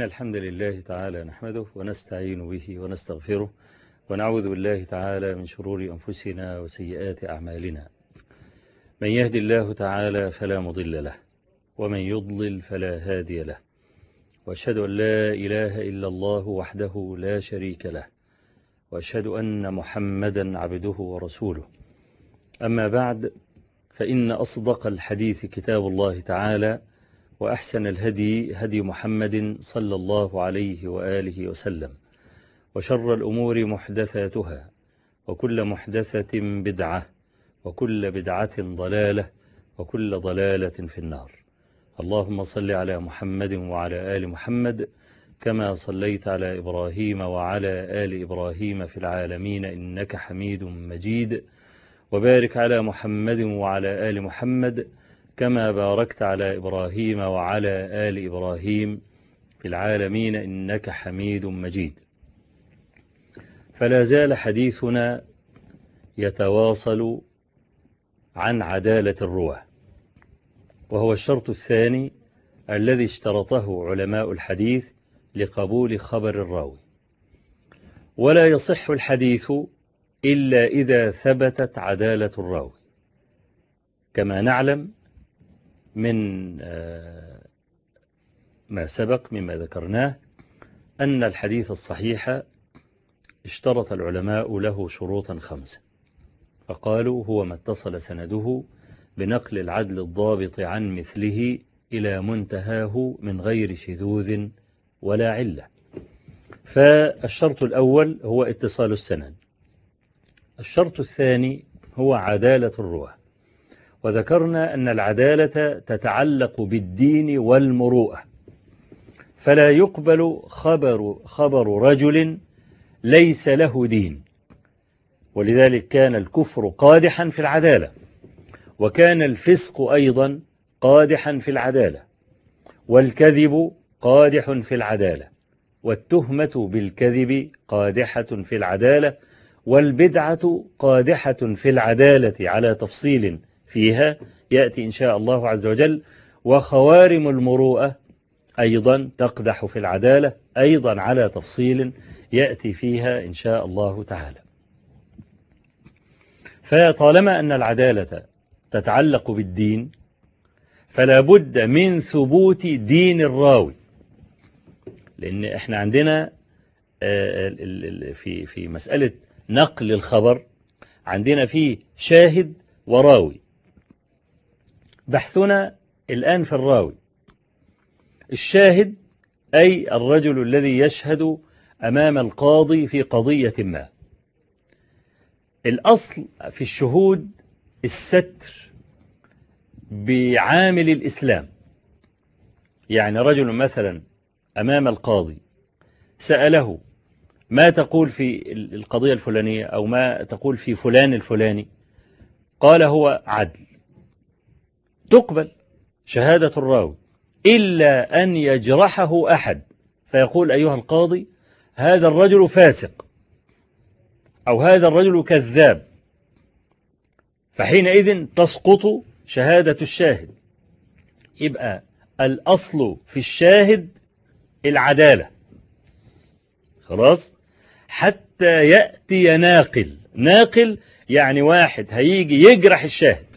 الحمد لله تعالى نحمده ونستعين به ونستغفره ونعوذ بالله تعالى من شرور أنفسنا وسيئات أعمالنا من يهدي الله تعالى فلا مضل له ومن يضلل فلا هادي له وأشهد أن لا إله إلا الله وحده لا شريك له وأشهد أن محمدا عبده ورسوله أما بعد فإن أصدق الحديث كتاب الله تعالى وأحسن الهدي هدي محمد صلى الله عليه وآله وسلم وشر الأمور محدثاتها وكل محدثة بدعة وكل بدعة ضلالة وكل ضلالة في النار اللهم صل على محمد وعلى آل محمد كما صليت على إبراهيم وعلى آل إبراهيم في العالمين إنك حميد مجيد وبارك على محمد وعلى آل محمد كما باركت على إبراهيم وعلى آل إبراهيم في العالمين إنك حميد مجيد فلا زال حديثنا يتواصل عن عدالة الرواه وهو الشرط الثاني الذي اشترطه علماء الحديث لقبول خبر الراوي ولا يصح الحديث إلا إذا ثبتت عدالة الراوي كما نعلم من ما سبق مما ذكرناه أن الحديث الصحيح اشترط العلماء له شروطا خمسة فقالوا هو ما اتصل سنده بنقل العدل الضابط عن مثله إلى منتهاه من غير شذوذ ولا علة فالشرط الأول هو اتصال السند الشرط الثاني هو عدالة الرواه وذكرنا أن العدالة تتعلق بالدين والمروءة فلا يقبل خبر, خبر رجل ليس له دين ولذلك كان الكفر قادحا في العدالة وكان الفسق أيضا قادحا في العدالة والكذب قادح في العدالة والتهمة بالكذب قادحة في العدالة والبدعة قادحة في العدالة على تفصيل فيها يأتي إن شاء الله عز وجل وخوارم المروءة أيضا تقدح في العدالة أيضا على تفصيل يأتي فيها إن شاء الله تعالى فطالما أن العدالة تتعلق بالدين فلا بد من ثبوت دين الراوي لأن احنا عندنا في في مسألة نقل الخبر عندنا فيه شاهد وراوي بحثنا الآن في الراوي الشاهد أي الرجل الذي يشهد أمام القاضي في قضية ما الأصل في الشهود الستر بعامل الإسلام يعني رجل مثلا أمام القاضي سأله ما تقول في القضية الفلانية أو ما تقول في فلان الفلاني قال هو عدل تقبل شهادة الراوي إلا أن يجرحه أحد فيقول أيها القاضي هذا الرجل فاسق أو هذا الرجل كذاب فحينئذ تسقط شهادة الشاهد يبقى الأصل في الشاهد العدالة خلاص حتى يأتي ناقل ناقل يعني واحد هيجي يجرح الشاهد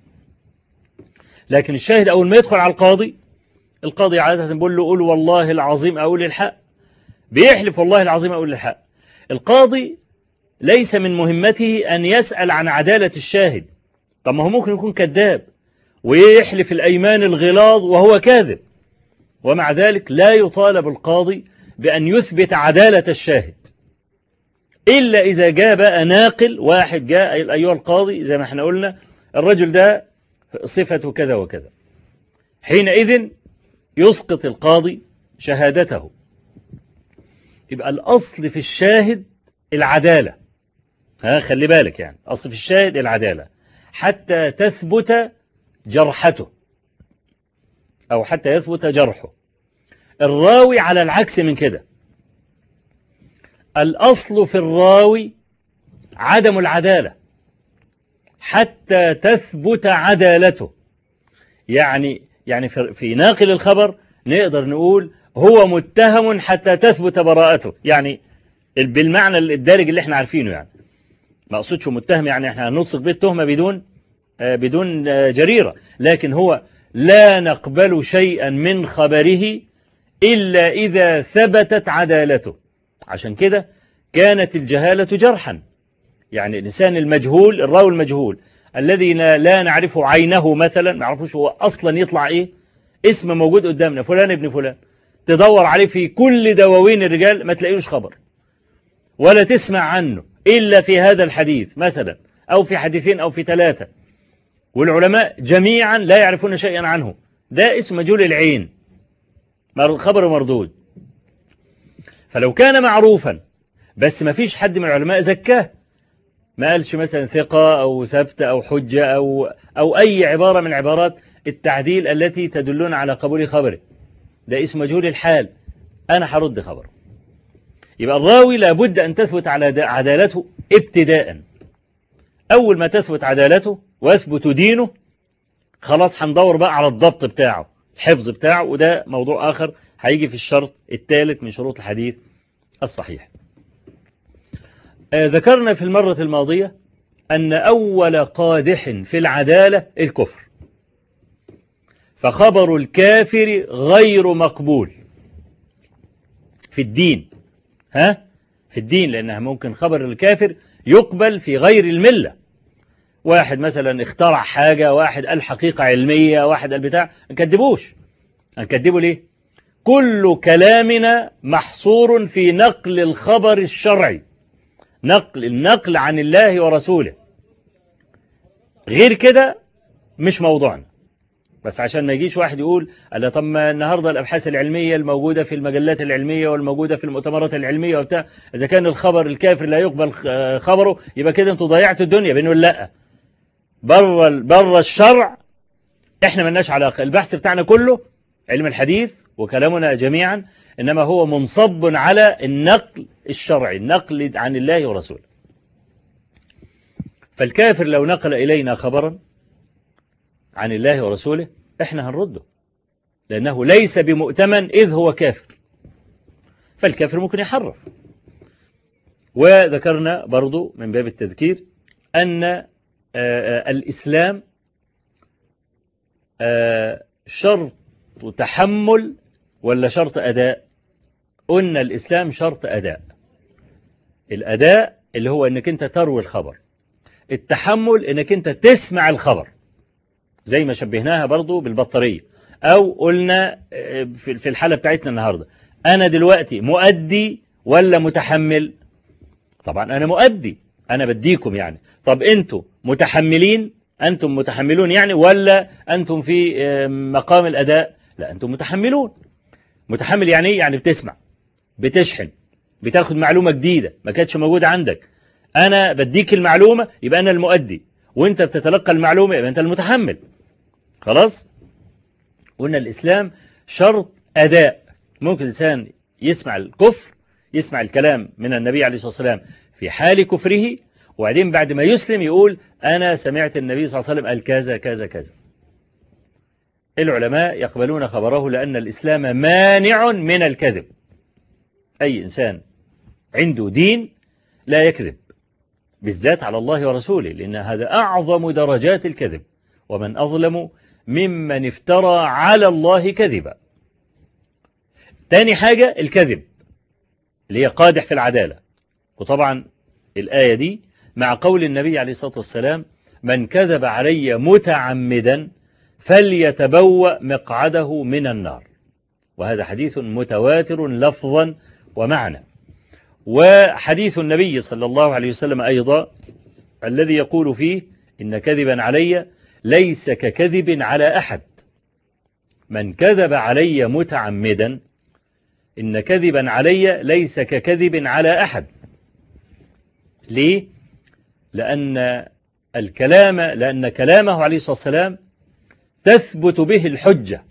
لكن الشاهد أول ما يدخل على القاضي القاضي عادة بيقول له قول والله العظيم أقول الحق بيحلف والله العظيم أقول الحق القاضي ليس من مهمته أن يسأل عن عدالة الشاهد طب ما هو ممكن يكون كذاب ويحلف الأيمان الغلاظ وهو كاذب ومع ذلك لا يطالب القاضي بأن يثبت عدالة الشاهد إلا إذا جاء بقى ناقل واحد جاء أيها القاضي زي ما احنا قلنا الرجل ده صفته كذا وكذا حينئذ يسقط القاضي شهادته يبقى الأصل في الشاهد العدالة ها خلي بالك يعني أصل في الشاهد العدالة حتى تثبت جرحته أو حتى يثبت جرحه الراوي على العكس من كده الأصل في الراوي عدم العدالة حتى تثبت عدالته يعني يعني في ناقل الخبر نقدر نقول هو متهم حتى تثبت براءته يعني بالمعنى الدارج اللي احنا عارفينه يعني ما اقصدش متهم يعني احنا هنلصق به التهمة بدون بدون جريرة لكن هو لا نقبل شيئا من خبره إلا إذا ثبتت عدالته عشان كده كانت الجهالة جرحا يعني الإنسان المجهول الراوي المجهول الذي لا نعرف عينه مثلا ما نعرفوش هو أصلا يطلع إيه اسم موجود قدامنا فلان ابن فلان تدور عليه في كل دواوين الرجال ما تلاقيش خبر ولا تسمع عنه إلا في هذا الحديث مثلا أو في حديثين أو في ثلاثة والعلماء جميعا لا يعرفون شيئا عنه ده اسم مجهول العين خبر مردود فلو كان معروفا بس ما فيش حد من العلماء زكاه ما قالش مثلا ثقة أو ثبت أو حجة أو, أو أي عبارة من عبارات التعديل التي تدلون على قبول خبره ده اسم مجهول الحال أنا هرد خبره يبقى الراوي لابد أن تثبت على عدالته ابتداء أول ما تثبت عدالته ويثبت دينه خلاص هندور بقى على الضبط بتاعه الحفظ بتاعه وده موضوع آخر هيجي في الشرط الثالث من شروط الحديث الصحيح ذكرنا في المرة الماضية أن أول قادح في العدالة الكفر فخبر الكافر غير مقبول في الدين ها في الدين لأنها ممكن خبر الكافر يقبل في غير الملة واحد مثلا اخترع حاجة واحد قال حقيقة علمية واحد قال بتاع نكدبوش نكدبه ليه كل كلامنا محصور في نقل الخبر الشرعي نقل النقل عن الله ورسوله غير كده مش موضوعنا بس عشان ما يجيش واحد يقول ألا طب ما النهاردة الأبحاث العلمية الموجودة في المجلات العلمية والموجودة في المؤتمرات العلمية وبتاع إذا كان الخبر الكافر لا يقبل خبره يبقى كده أنتوا ضيعتوا الدنيا بنقول لا بره بره الشرع احنا ملناش علاقة البحث بتاعنا كله علم الحديث وكلامنا جميعا إنما هو منصب على النقل الشرعي النقل عن الله ورسوله فالكافر لو نقل إلينا خبرا عن الله ورسوله احنا هنرده لأنه ليس بمؤتمن إذ هو كافر فالكافر ممكن يحرف وذكرنا برضو من باب التذكير أن الإسلام شرط تحمل ولا شرط أداء قلنا الإسلام شرط أداء الأداء اللي هو أنك أنت تروي الخبر التحمل أنك أنت تسمع الخبر زي ما شبهناها برضو بالبطارية أو قلنا في الحالة بتاعتنا النهاردة أنا دلوقتي مؤدي ولا متحمل طبعا أنا مؤدي أنا بديكم يعني طب أنتوا متحملين أنتم متحملون يعني ولا أنتم في مقام الأداء لا أنتم متحملون متحمل يعني إيه يعني بتسمع بتشحن بتاخد معلومة جديدة ما كانتش موجودة عندك أنا بديك المعلومة يبقى أنا المؤدي وأنت بتتلقى المعلومة يبقى أنت المتحمل خلاص قلنا الإسلام شرط أداء ممكن الإنسان يسمع الكفر يسمع الكلام من النبي عليه الصلاة والسلام في حال كفره وبعدين بعد ما يسلم يقول أنا سمعت النبي صلى الله عليه وسلم قال كذا كذا كذا العلماء يقبلون خبره لأن الإسلام مانع من الكذب أي إنسان عنده دين لا يكذب بالذات على الله ورسوله لأن هذا أعظم درجات الكذب ومن أظلم ممن افترى على الله كذبا تاني حاجة الكذب اللي هي قادح في العدالة وطبعا الآية دي مع قول النبي عليه الصلاة والسلام من كذب علي متعمدا فليتبوأ مقعده من النار وهذا حديث متواتر لفظا ومعنى وحديث النبي صلى الله عليه وسلم أيضا الذي يقول فيه إن كذبا علي ليس ككذب على أحد من كذب علي متعمدا إن كذبا علي ليس ككذب على أحد ليه؟ لأن الكلام لأن كلامه عليه الصلاة والسلام تثبت به الحجة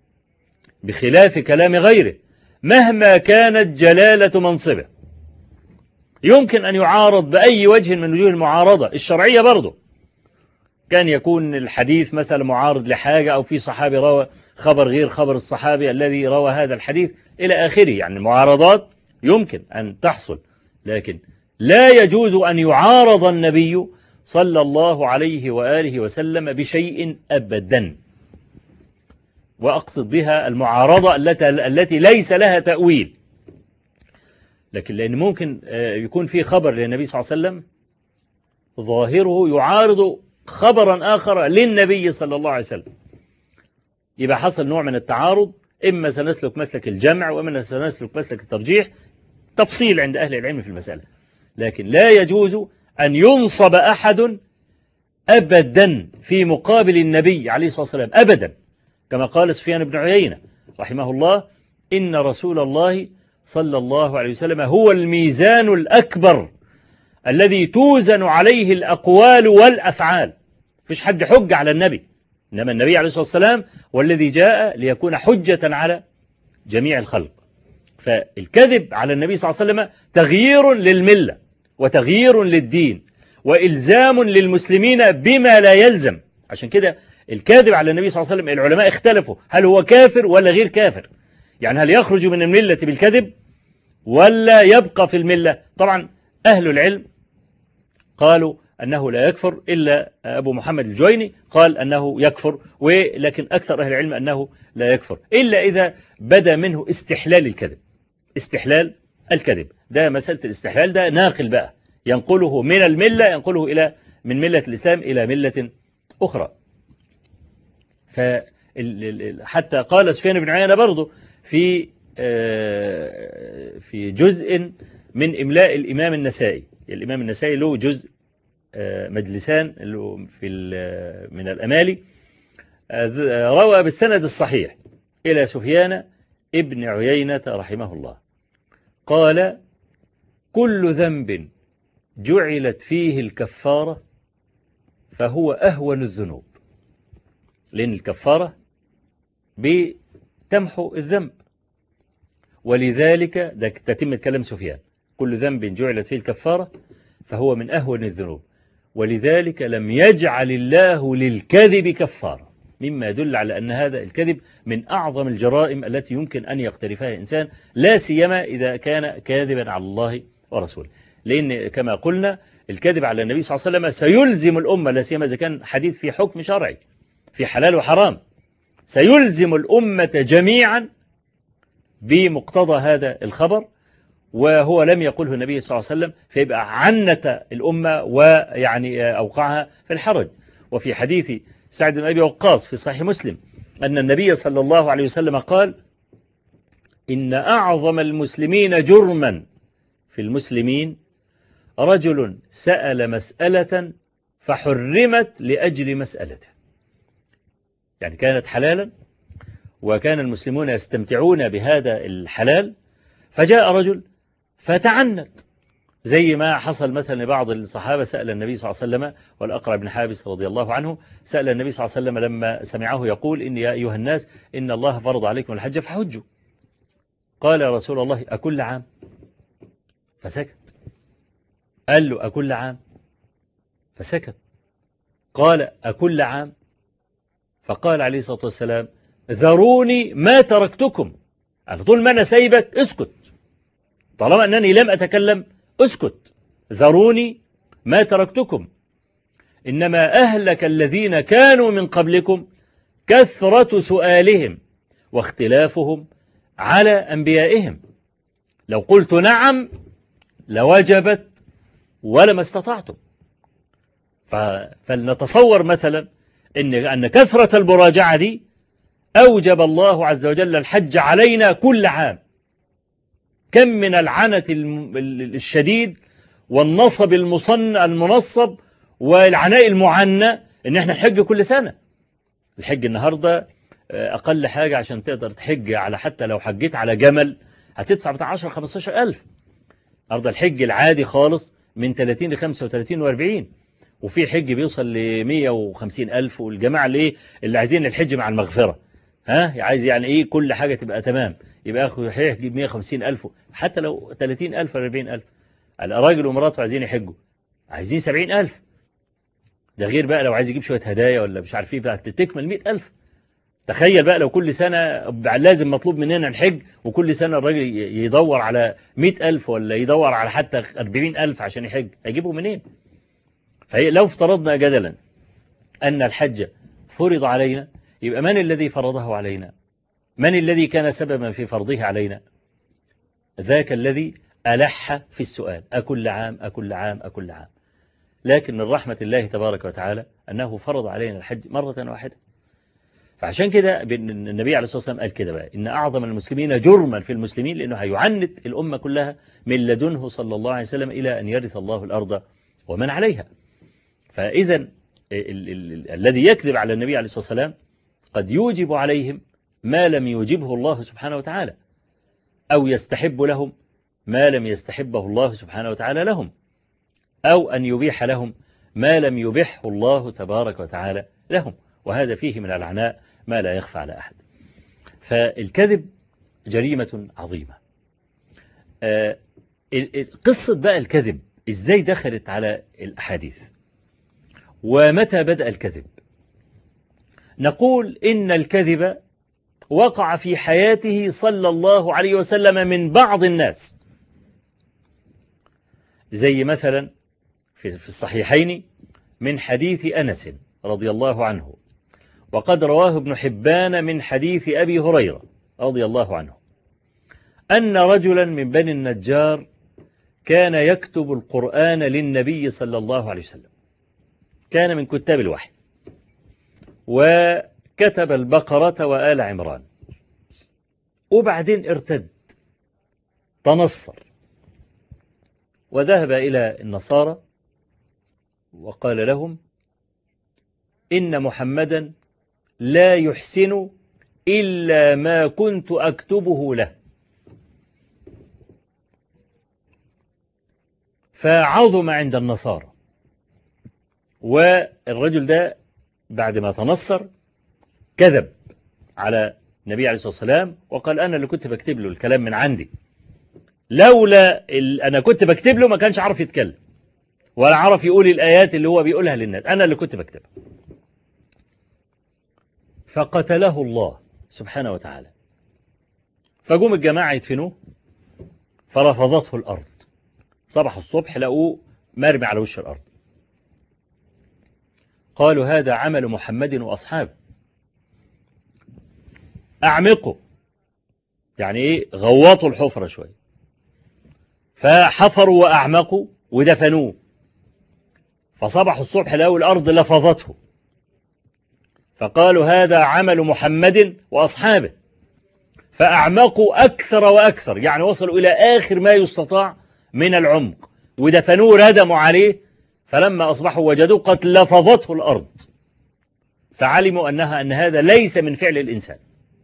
بخلاف كلام غيره مهما كانت جلالة منصبه يمكن أن يعارض بأي وجه من وجوه المعارضة الشرعية برضه كان يكون الحديث مثلا معارض لحاجة أو في صحابي روى خبر غير خبر الصحابي الذي روى هذا الحديث إلى آخره يعني المعارضات يمكن أن تحصل لكن لا يجوز أن يعارض النبي صلى الله عليه وآله وسلم بشيء أبدا وأقصد بها المعارضة التي ليس لها تأويل لكن لأن ممكن يكون في خبر للنبي صلى الله عليه وسلم ظاهره يعارض خبرا آخر للنبي صلى الله عليه وسلم يبقى حصل نوع من التعارض إما سنسلك مسلك الجمع وإما سنسلك مسلك الترجيح تفصيل عند أهل العلم في المسألة لكن لا يجوز أن ينصب أحد أبدا في مقابل النبي عليه الصلاة والسلام أبدا كما قال سفيان بن عيينة رحمه الله إن رسول الله صلى الله عليه وسلم هو الميزان الأكبر الذي توزن عليه الأقوال والأفعال فيش حد حج على النبي إنما النبي عليه الصلاة والسلام والذي جاء ليكون حجة على جميع الخلق فالكذب على النبي صلى الله عليه وسلم تغيير للملة وتغيير للدين وإلزام للمسلمين بما لا يلزم عشان كده الكاذب على النبي صلى الله عليه وسلم العلماء اختلفوا هل هو كافر ولا غير كافر يعني هل يخرج من الملة بالكذب ولا يبقى في الملة طبعا أهل العلم قالوا أنه لا يكفر إلا أبو محمد الجويني قال أنه يكفر ولكن أكثر أهل العلم أنه لا يكفر إلا إذا بدا منه استحلال الكذب استحلال الكذب ده مسألة الاستحلال ده ناقل بقى ينقله من الملة ينقله إلى من ملة الإسلام إلى ملة أخرى حتى قال سفيان بن عيينة برضه في في جزء من إملاء الإمام النسائي الإمام النسائي له جزء مجلسان في من الأمالي روى بالسند الصحيح إلى سفيان ابن عيينة رحمه الله قال كل ذنب جعلت فيه الكفارة فهو أهون الذنوب لأن الكفارة بتمحو الذنب ولذلك ده تتم كلام سفيان كل ذنب جعلت فيه الكفارة فهو من أهون الذنوب ولذلك لم يجعل الله للكذب كفارة مما يدل على أن هذا الكذب من أعظم الجرائم التي يمكن أن يقترفها إنسان لا سيما إذا كان كاذبا على الله ورسوله لأن كما قلنا الكذب على النبي صلى الله عليه وسلم سيلزم الأمة لا سيما إذا كان حديث في حكم شرعي في حلال وحرام سيلزم الأمة جميعا بمقتضى هذا الخبر وهو لم يقله النبي صلى الله عليه وسلم فيبقى عنت الأمة ويعني أوقعها في الحرج وفي حديث سعد بن أبي وقاص في صحيح مسلم أن النبي صلى الله عليه وسلم قال إن أعظم المسلمين جرما في المسلمين رجل سأل مسألة فحرمت لأجل مسألته يعني كانت حلالا وكان المسلمون يستمتعون بهذا الحلال فجاء رجل فتعنت زي ما حصل مثلا لبعض الصحابة سأل النبي صلى الله عليه وسلم والأقرع بن حابس رضي الله عنه سأل النبي صلى الله عليه وسلم لما سمعه يقول إن يا أيها الناس إن الله فرض عليكم الحج فحجوا قال يا رسول الله أكل عام فسكت قال له أكل عام فسكت قال أكل عام فقال عليه الصلاة والسلام ذروني ما تركتكم على طول ما أنا سايبك اسكت طالما أنني لم أتكلم اسكت ذروني ما تركتكم إنما أهلك الذين كانوا من قبلكم كثرة سؤالهم واختلافهم على أنبيائهم لو قلت نعم لوجبت ولما استطعتم فلنتصور مثلا إن, أن كثرة المراجعة دي أوجب الله عز وجل الحج علينا كل عام كم من العنة الشديد والنصب المصن المنصب والعناء المعنى ان احنا نحج كل سنة الحج النهاردة اقل حاجة عشان تقدر تحج على حتى لو حجيت على جمل هتدفع بتاع 10 15 ألف أرض الحج العادي خالص من 30 ل 35 و 40 وفي حج بيوصل ل 150 ألف والجماعة اللي إيه اللي عايزين الحج مع المغفرة ها عايز يعني إيه كل حاجة تبقى تمام يبقى أخو يحج 150 ألف حتى لو 30 ألف ولا 40 ألف الراجل ومراته عايزين يحجوا عايزين 70 ألف ده غير بقى لو عايز يجيب شوية هدايا ولا مش عارف ايه بقى تكمل مئة ألف تخيل بقى لو كل سنة لازم مطلوب مننا الحج وكل سنة الراجل يدور على مئة ألف ولا يدور على حتى أربعين ألف عشان يحج هيجيبه منين فهي لو افترضنا جدلا أن الحج فرض علينا يبقى من الذي فرضه علينا من الذي كان سببا في فرضه علينا ذاك الذي ألح في السؤال أكل عام أكل عام أكل عام لكن من رحمة الله تبارك وتعالى أنه فرض علينا الحج مرة واحدة فعشان كده النبي عليه الصلاة والسلام قال كده بقى إن أعظم المسلمين جرما في المسلمين لأنه هيعند الأمة كلها من لدنه صلى الله عليه وسلم إلى أن يرث الله الأرض ومن عليها فإذا الذي يكذب على النبي عليه الصلاة والسلام قد يوجب عليهم ما لم يوجبه الله سبحانه وتعالى أو يستحب لهم ما لم يستحبه الله سبحانه وتعالى لهم أو أن يبيح لهم ما لم يبحه الله تبارك وتعالى لهم وهذا فيه من العناء ما لا يخفى على أحد فالكذب جريمة عظيمة قصة بقى الكذب إزاي دخلت على الأحاديث ومتى بدأ الكذب نقول إن الكذب وقع في حياته صلى الله عليه وسلم من بعض الناس زي مثلا في الصحيحين من حديث أنس رضي الله عنه وقد رواه ابن حبان من حديث أبي هريرة رضي الله عنه أن رجلا من بني النجار كان يكتب القرآن للنبي صلى الله عليه وسلم كان من كتاب الوحي وكتب البقرة وآل عمران وبعدين ارتد تنصر وذهب إلى النصارى وقال لهم إن محمدا لا يحسن إلا ما كنت أكتبه له فعظم عند النصارى والرجل ده بعد ما تنصر كذب على النبي عليه الصلاة والسلام وقال أنا اللي كنت بكتب له الكلام من عندي لولا أنا كنت بكتب له ما كانش عارف يتكلم ولا عرف يقول الآيات اللي هو بيقولها للناس أنا اللي كنت بكتبها فقتله الله سبحانه وتعالى فجوم الجماعة يدفنوه فرفضته الأرض صبح الصبح لقوه مرمي على وش الأرض قالوا هذا عمل محمد وأصحابه أعمقوا يعني إيه غوطوا الحفرة شوية فحفروا وأعمقوا ودفنوه فصبحوا الصبح لقوا الأرض لفظته فقالوا هذا عمل محمد وأصحابه فأعمقوا أكثر وأكثر يعني وصلوا إلى آخر ما يستطاع من العمق ودفنوه ردموا عليه فلما أصبحوا وجدوه قد لفظته الأرض فعلموا أنها أن هذا ليس من فعل الإنسان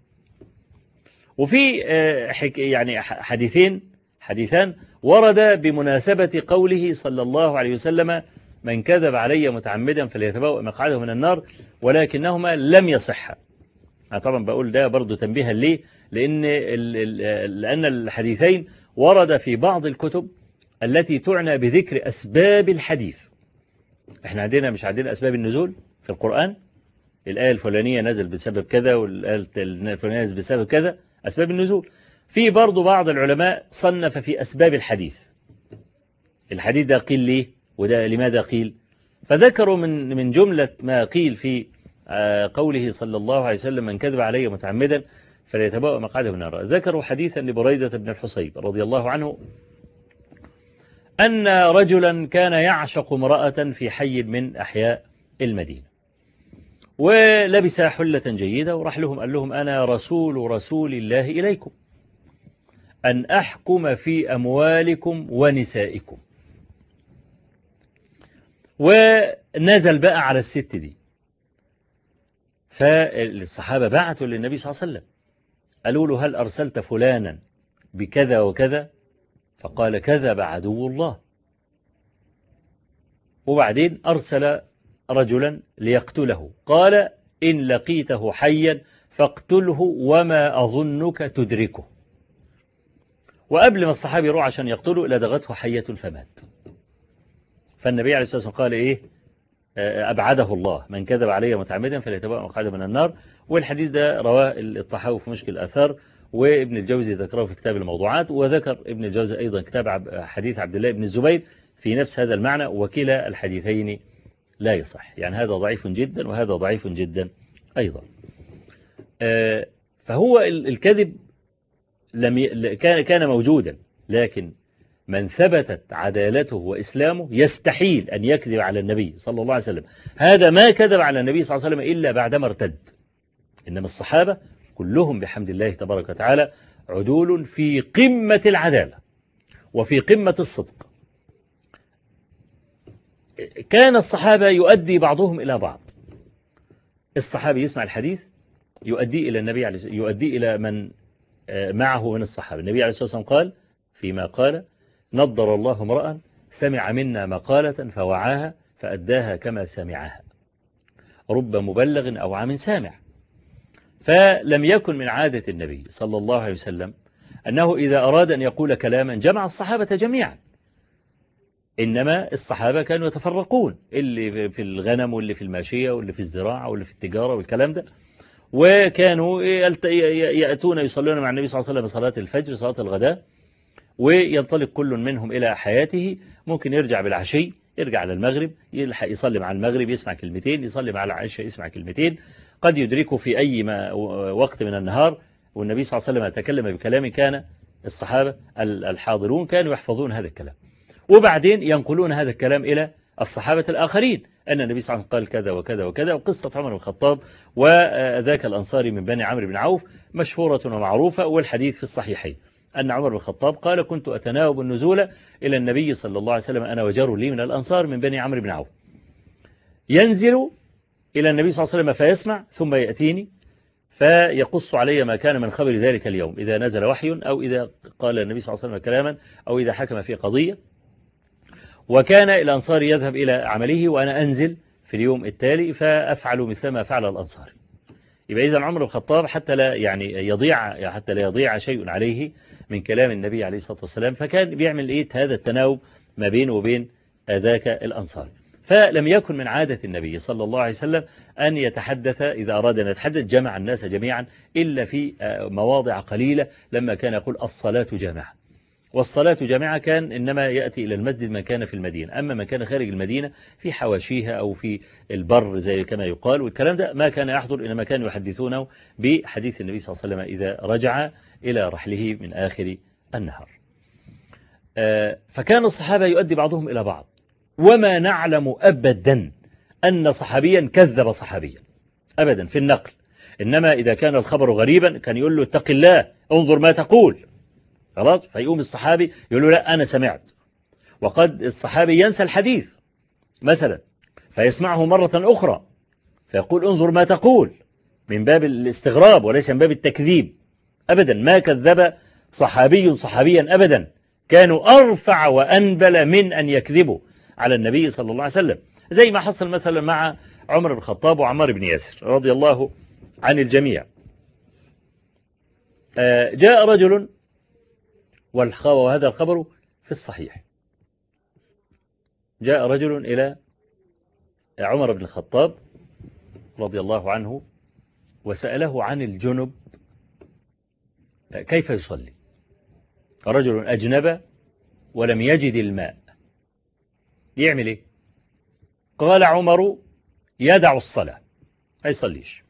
وفي يعني حديثين حديثان ورد بمناسبة قوله صلى الله عليه وسلم من كذب علي متعمدا فليتبوأ مقعده من النار ولكنهما لم يصحا أنا طبعا بقول ده برضو تنبيها ليه لأن, لأن الحديثين ورد في بعض الكتب التي تعنى بذكر أسباب الحديث احنا عندنا مش عندنا أسباب النزول في القرآن الآية الفلانية نزل بسبب كذا والآية الفلانية نزل بسبب كذا أسباب النزول في برضو بعض العلماء صنف في أسباب الحديث الحديث ده قيل ليه وده لماذا قيل فذكروا من من جملة ما قيل في قوله صلى الله عليه وسلم من كذب علي متعمدا فليتبوأ مقعده من النار ذكروا حديثا لبريدة بن الحصيب رضي الله عنه أن رجلا كان يعشق امرأة في حي من أحياء المدينة ولبس حلة جيدة وراح لهم قال لهم أنا رسول رسول الله إليكم أن أحكم في أموالكم ونسائكم ونزل بقى على الست دي فالصحابة بعثوا للنبي صلى الله عليه وسلم قالوا له هل أرسلت فلانا بكذا وكذا فقال كذب عدو الله وبعدين أرسل رجلا ليقتله قال إن لقيته حيا فاقتله وما أظنك تدركه وقبل ما الصحابي يروح عشان يقتله لدغته حية فمات فالنبي عليه الصلاة والسلام قال إيه أبعده الله من كذب علي متعمدا فليتبوأ مقعده من النار والحديث ده رواه الطحاوي في مشكل الآثار وابن الجوزي ذكره في كتاب الموضوعات وذكر ابن الجوزي أيضا كتاب حديث عبد الله بن الزبير في نفس هذا المعنى وكلا الحديثين لا يصح يعني هذا ضعيف جدا وهذا ضعيف جدا أيضا فهو الكذب لم ي... كان كان موجودا لكن من ثبتت عدالته وإسلامه يستحيل أن يكذب على النبي صلى الله عليه وسلم هذا ما كذب على النبي صلى الله عليه وسلم إلا بعدما ارتد إنما الصحابة كلهم بحمد الله تبارك وتعالى عدول في قمة العدالة وفي قمة الصدق كان الصحابة يؤدي بعضهم إلى بعض الصحابي يسمع الحديث يؤدي إلى النبي عليه يؤدي إلى من معه من الصحابة النبي عليه الصلاة والسلام قال فيما قال نضر الله امرأ سمع منا مقالة فوعاها فأداها كما سمعها رب مبلغ أو عام سامع فلم يكن من عادة النبي صلى الله عليه وسلم أنه إذا أراد أن يقول كلاما جمع الصحابة جميعا إنما الصحابة كانوا يتفرقون اللي في الغنم واللي في الماشية واللي في الزراعة واللي في التجارة والكلام ده وكانوا يأتون يصلون مع النبي صلى الله عليه وسلم صلاة الفجر صلاة الغداء وينطلق كل منهم إلى حياته ممكن يرجع بالعشي يرجع على المغرب يلحق يصلي مع المغرب يسمع كلمتين يصلي مع العشاء يسمع كلمتين قد يدركه في أي ما وقت من النهار والنبي صلى الله عليه وسلم تكلم بكلام كان الصحابة الحاضرون كانوا يحفظون هذا الكلام وبعدين ينقلون هذا الكلام إلى الصحابة الآخرين أن النبي صلى الله عليه وسلم قال كذا وكذا وكذا وقصة عمر بن الخطاب وذاك الأنصاري من بني عمرو بن عوف مشهورة ومعروفة والحديث في الصحيحين أن عمر بن الخطاب قال كنت أتناوب النزول إلى النبي صلى الله عليه وسلم أنا وجار لي من الأنصار من بني عمرو بن عوف ينزل إلى النبي صلى الله عليه وسلم فيسمع ثم يأتيني فيقص علي ما كان من خبر ذلك اليوم إذا نزل وحي أو إذا قال النبي صلى الله عليه وسلم كلاما أو إذا حكم في قضية وكان الأنصار يذهب إلى عمله وأنا أنزل في اليوم التالي فأفعل مثل ما فعل الأنصار يبقى إذا عمر الخطاب حتى لا يعني يضيع حتى لا يضيع شيء عليه من كلام النبي عليه الصلاة والسلام فكان بيعمل إيه هذا التناوب ما بينه وبين ذاك الأنصار فلم يكن من عادة النبي صلى الله عليه وسلم أن يتحدث إذا أراد أن يتحدث جمع الناس جميعا إلا في مواضع قليلة لما كان يقول الصلاة جامعة والصلاة جامعة كان إنما يأتي إلى المسجد من كان في المدينة أما من كان خارج المدينة في حواشيها أو في البر زي كما يقال والكلام ده ما كان يحضر إنما كانوا يحدثونه بحديث النبي صلى الله عليه وسلم إذا رجع إلى رحله من آخر النهار فكان الصحابة يؤدي بعضهم إلى بعض وما نعلم أبدا أن صحابيا كذب صحابيا أبدا في النقل إنما إذا كان الخبر غريبا كان يقول له اتق الله انظر ما تقول خلاص فيقوم الصحابي يقول له لا أنا سمعت وقد الصحابي ينسى الحديث مثلا فيسمعه مرة أخرى فيقول انظر ما تقول من باب الاستغراب وليس من باب التكذيب أبدا ما كذب صحابي صحابيا أبدا كانوا أرفع وأنبل من أن يكذبوا على النبي صلى الله عليه وسلم زي ما حصل مثلا مع عمر بن الخطاب وعمار بن ياسر رضي الله عن الجميع جاء رجل وهذا الخبر في الصحيح جاء رجل إلى عمر بن الخطاب رضي الله عنه وسأله عن الجنب كيف يصلي رجل أجنب ولم يجد الماء يعمل إيه قال عمر يدع الصلاة ما يصليش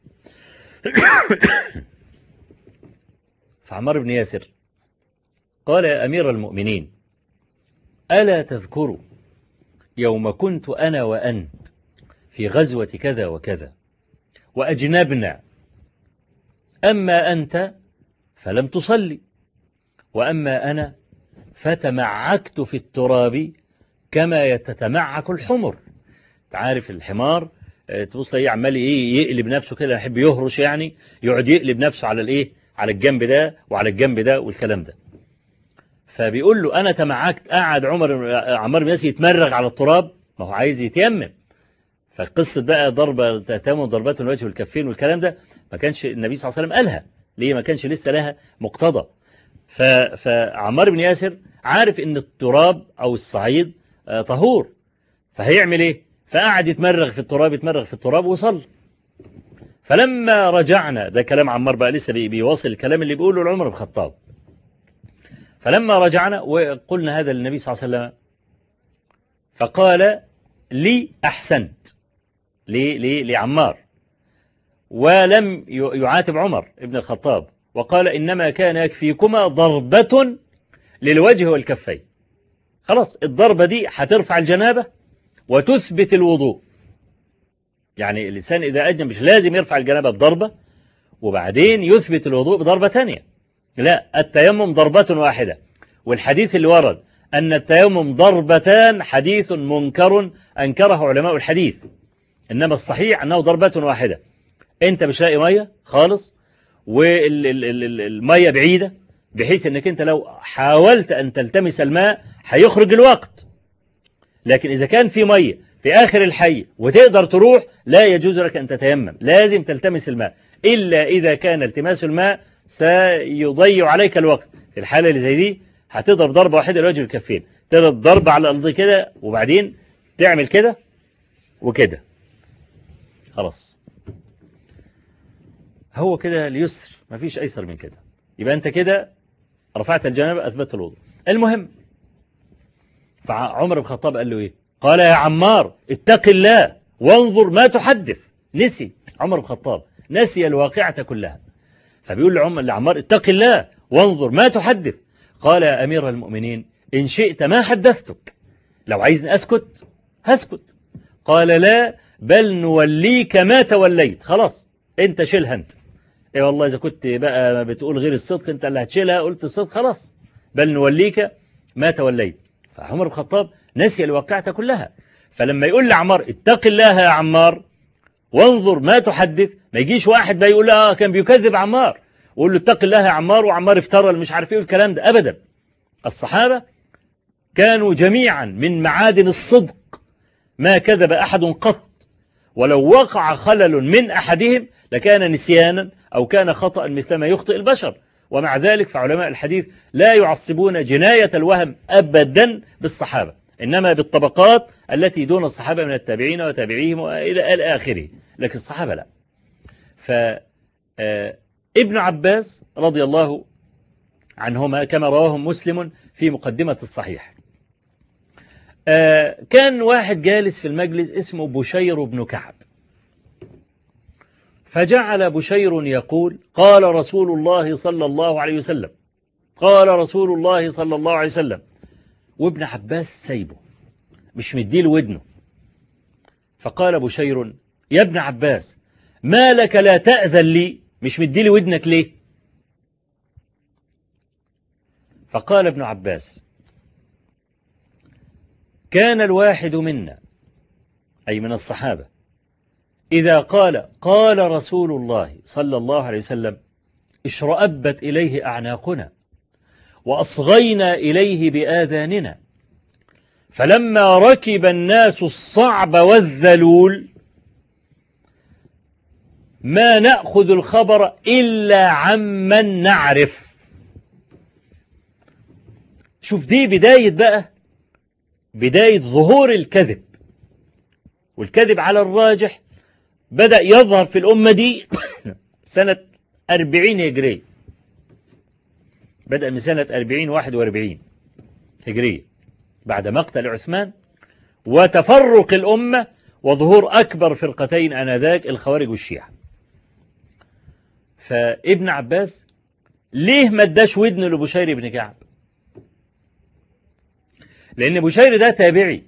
فعمر بن ياسر قال يا أمير المؤمنين ألا تذكروا يوم كنت أنا وأنت في غزوة كذا وكذا وأجنبنا أما أنت فلم تصلي وأما أنا فتمعكت في التراب كما يتتمعك الحمر تعرف الحمار تبص ليه عمال ايه يقلب نفسه كده يحب يهرش يعني يقعد يقلب نفسه على الايه على الجنب ده وعلى الجنب ده والكلام ده فبيقول له انا تمعكت قعد عمر عمار بن ياسر يتمرغ على التراب ما هو عايز يتيمم فقصه بقى ضربه تتم ضربات الوجه والكفين والكلام ده ما كانش النبي صلى الله عليه وسلم قالها ليه ما كانش لسه لها مقتضى فعمار بن ياسر عارف ان التراب او الصعيد طهور فهيعمل ايه فقعد يتمرغ في التراب يتمرغ في التراب وصل فلما رجعنا ده كلام عمار بقى لسه بيواصل الكلام اللي بيقوله لعمر بن الخطاب فلما رجعنا وقلنا هذا للنبي صلى الله عليه وسلم فقال لي أحسنت لي لي لعمار ولم يعاتب عمر ابن الخطاب وقال إنما كان يكفيكما ضربة للوجه والكفين خلاص الضربة دي هترفع الجنابة وتثبت الوضوء يعني الإنسان إذا أجنب مش لازم يرفع الجنابة بضربة وبعدين يثبت الوضوء بضربة تانية لا التيمم ضربة واحدة والحديث اللي ورد أن التيمم ضربتان حديث منكر أنكره علماء الحديث إنما الصحيح أنه ضربة واحدة أنت مش لاقي مية خالص والمية بعيدة بحيث أنك أنت لو حاولت أن تلتمس الماء هيخرج الوقت لكن إذا كان في مية في آخر الحي وتقدر تروح لا يجوز لك أن تتيمم لازم تلتمس الماء إلا إذا كان التماس الماء سيضيع عليك الوقت في الحالة اللي زي دي هتضرب ضربة واحدة لوجه الكفين تضرب ضربة على الأرض كده وبعدين تعمل كده وكده خلاص هو كده اليسر مفيش أيسر من كده يبقى أنت كده رفعت الجنابة أثبت الوضوء المهم فعمر بن الخطاب قال له إيه قال يا عمار اتق الله وانظر ما تحدث نسي عمر بن الخطاب نسي الواقعة كلها فبيقول لعمر لعمار اتق الله وانظر ما تحدث قال يا أمير المؤمنين إن شئت ما حدثتك لو عايزني أسكت هسكت قال لا بل نوليك ما توليت خلاص انت شيلها انت ايه والله اذا كنت بقى بتقول غير الصدق انت اللي هتشيلها قلت الصدق خلاص بل نوليك ما توليت فعمر بن الخطاب نسي الواقعة كلها فلما يقول لعمار اتق الله يا عمار وانظر ما تحدث ما يجيش واحد بقى يقول اه كان بيكذب عمار ويقول له اتق الله يا عمار وعمار افترى مش عارف ايه الكلام ده ابدا الصحابة كانوا جميعا من معادن الصدق ما كذب أحد قط ولو وقع خلل من أحدهم لكان نسيانا أو كان خطأ مثلما يخطئ البشر ومع ذلك فعلماء الحديث لا يعصبون جناية الوهم أبدا بالصحابة إنما بالطبقات التي دون الصحابة من التابعين وتابعيهم إلى آخره لكن الصحابة لا فابن عباس رضي الله عنهما كما رواه مسلم في مقدمة الصحيح كان واحد جالس في المجلس اسمه بشير بن كعب فجعل بشير يقول قال رسول الله صلى الله عليه وسلم قال رسول الله صلى الله عليه وسلم وابن عباس سايبه مش مديل ودنه فقال بشير يا ابن عباس ما لك لا تأذن لي مش مديلي ودنك ليه فقال ابن عباس كان الواحد منا أي من الصحابة إذا قال قال رسول الله صلى الله عليه وسلم اشرأبت إليه أعناقنا وأصغينا إليه بآذاننا فلما ركب الناس الصعب والذلول ما نأخذ الخبر إلا عمن نعرف شوف دي بداية بقى بداية ظهور الكذب والكذب على الراجح بدأ يظهر في الأمة دي سنة 40 هجرية بدأ من سنة 40 41 هجرية بعد مقتل عثمان وتفرق الأمة وظهور أكبر فرقتين آنذاك الخوارج والشيعة فابن عباس ليه ما اداش ودن لبشير بن كعب لأن بشير ده تابعي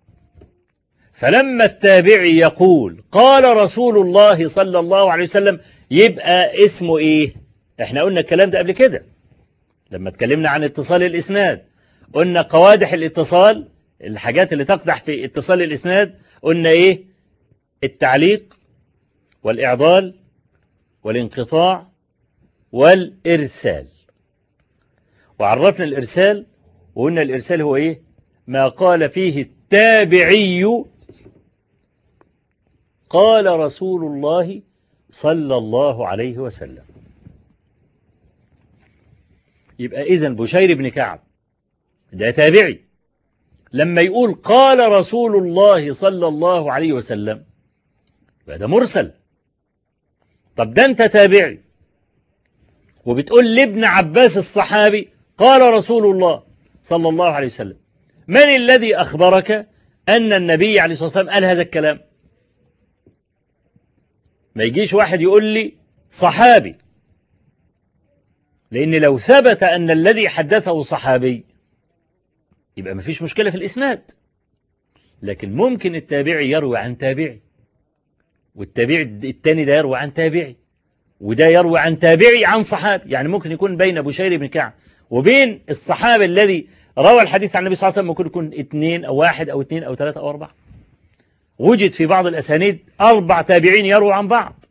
فلما التابعي يقول قال رسول الله صلى الله عليه وسلم يبقى اسمه ايه احنا قلنا الكلام ده قبل كده لما اتكلمنا عن اتصال الاسناد قلنا قوادح الاتصال الحاجات اللي تقدح في اتصال الاسناد قلنا ايه التعليق والاعضال والانقطاع والارسال وعرفنا الارسال وقلنا الارسال هو ايه ما قال فيه التابعي قال رسول الله صلى الله عليه وسلم يبقى إذن بشير بن كعب ده تابعي لما يقول قال رسول الله صلى الله عليه وسلم ده مرسل طب ده انت تابعي وبتقول لابن عباس الصحابي قال رسول الله صلى الله عليه وسلم من الذي أخبرك أن النبي عليه الصلاة والسلام قال هذا الكلام ما يجيش واحد يقول لي صحابي لأن لو ثبت أن الذي حدثه صحابي يبقى ما فيش مشكلة في الإسناد لكن ممكن التابعي يروي عن تابعي والتابعي التاني ده يروي عن تابعي وده يروي عن تابعي عن صحابي يعني ممكن يكون بين بشير بن كعب وبين الصحابي الذي روى الحديث عن النبي صلى الله عليه وسلم ممكن يكون اثنين أو واحد أو اثنين أو ثلاثة أو أربعة وجد في بعض الأسانيد أربع تابعين يرووا عن بعض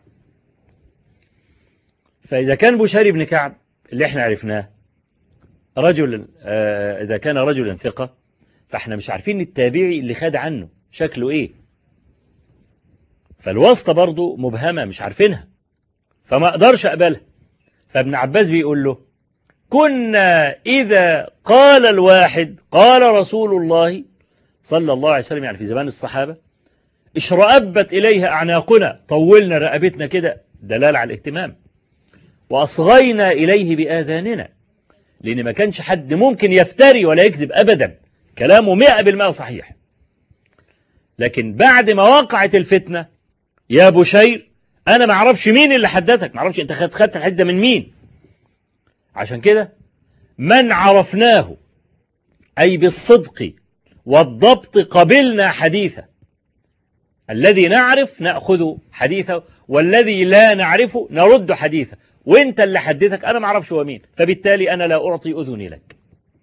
فإذا كان بشير بن كعب اللي احنا عرفناه رجل آه إذا كان رجلا ثقة فاحنا مش عارفين التابعي اللي خد عنه شكله ايه فالواسطة برضو مبهمة مش عارفينها فما اقدرش اقبلها فابن عباس بيقول له كنا إذا قال الواحد قال رسول الله صلى الله عليه وسلم يعني في زمان الصحابة اشرأبت إليها أعناقنا طولنا رقبتنا كده دلالة على الاهتمام وأصغينا إليه بآذاننا لأن ما كانش حد ممكن يفتري ولا يكذب أبدا كلامه مئة بالمئة صحيح لكن بعد ما وقعت الفتنة يا بشير أنا ما أعرفش مين اللي حدثك ما أعرفش أنت خدت الحديث ده من مين عشان كده من عرفناه أي بالصدق والضبط قبلنا حديثه الذي نعرف نأخذ حديثه والذي لا نعرفه نرد حديثه وانت اللي حدثك أنا ما أعرفش هو مين فبالتالي أنا لا أعطي أذني لك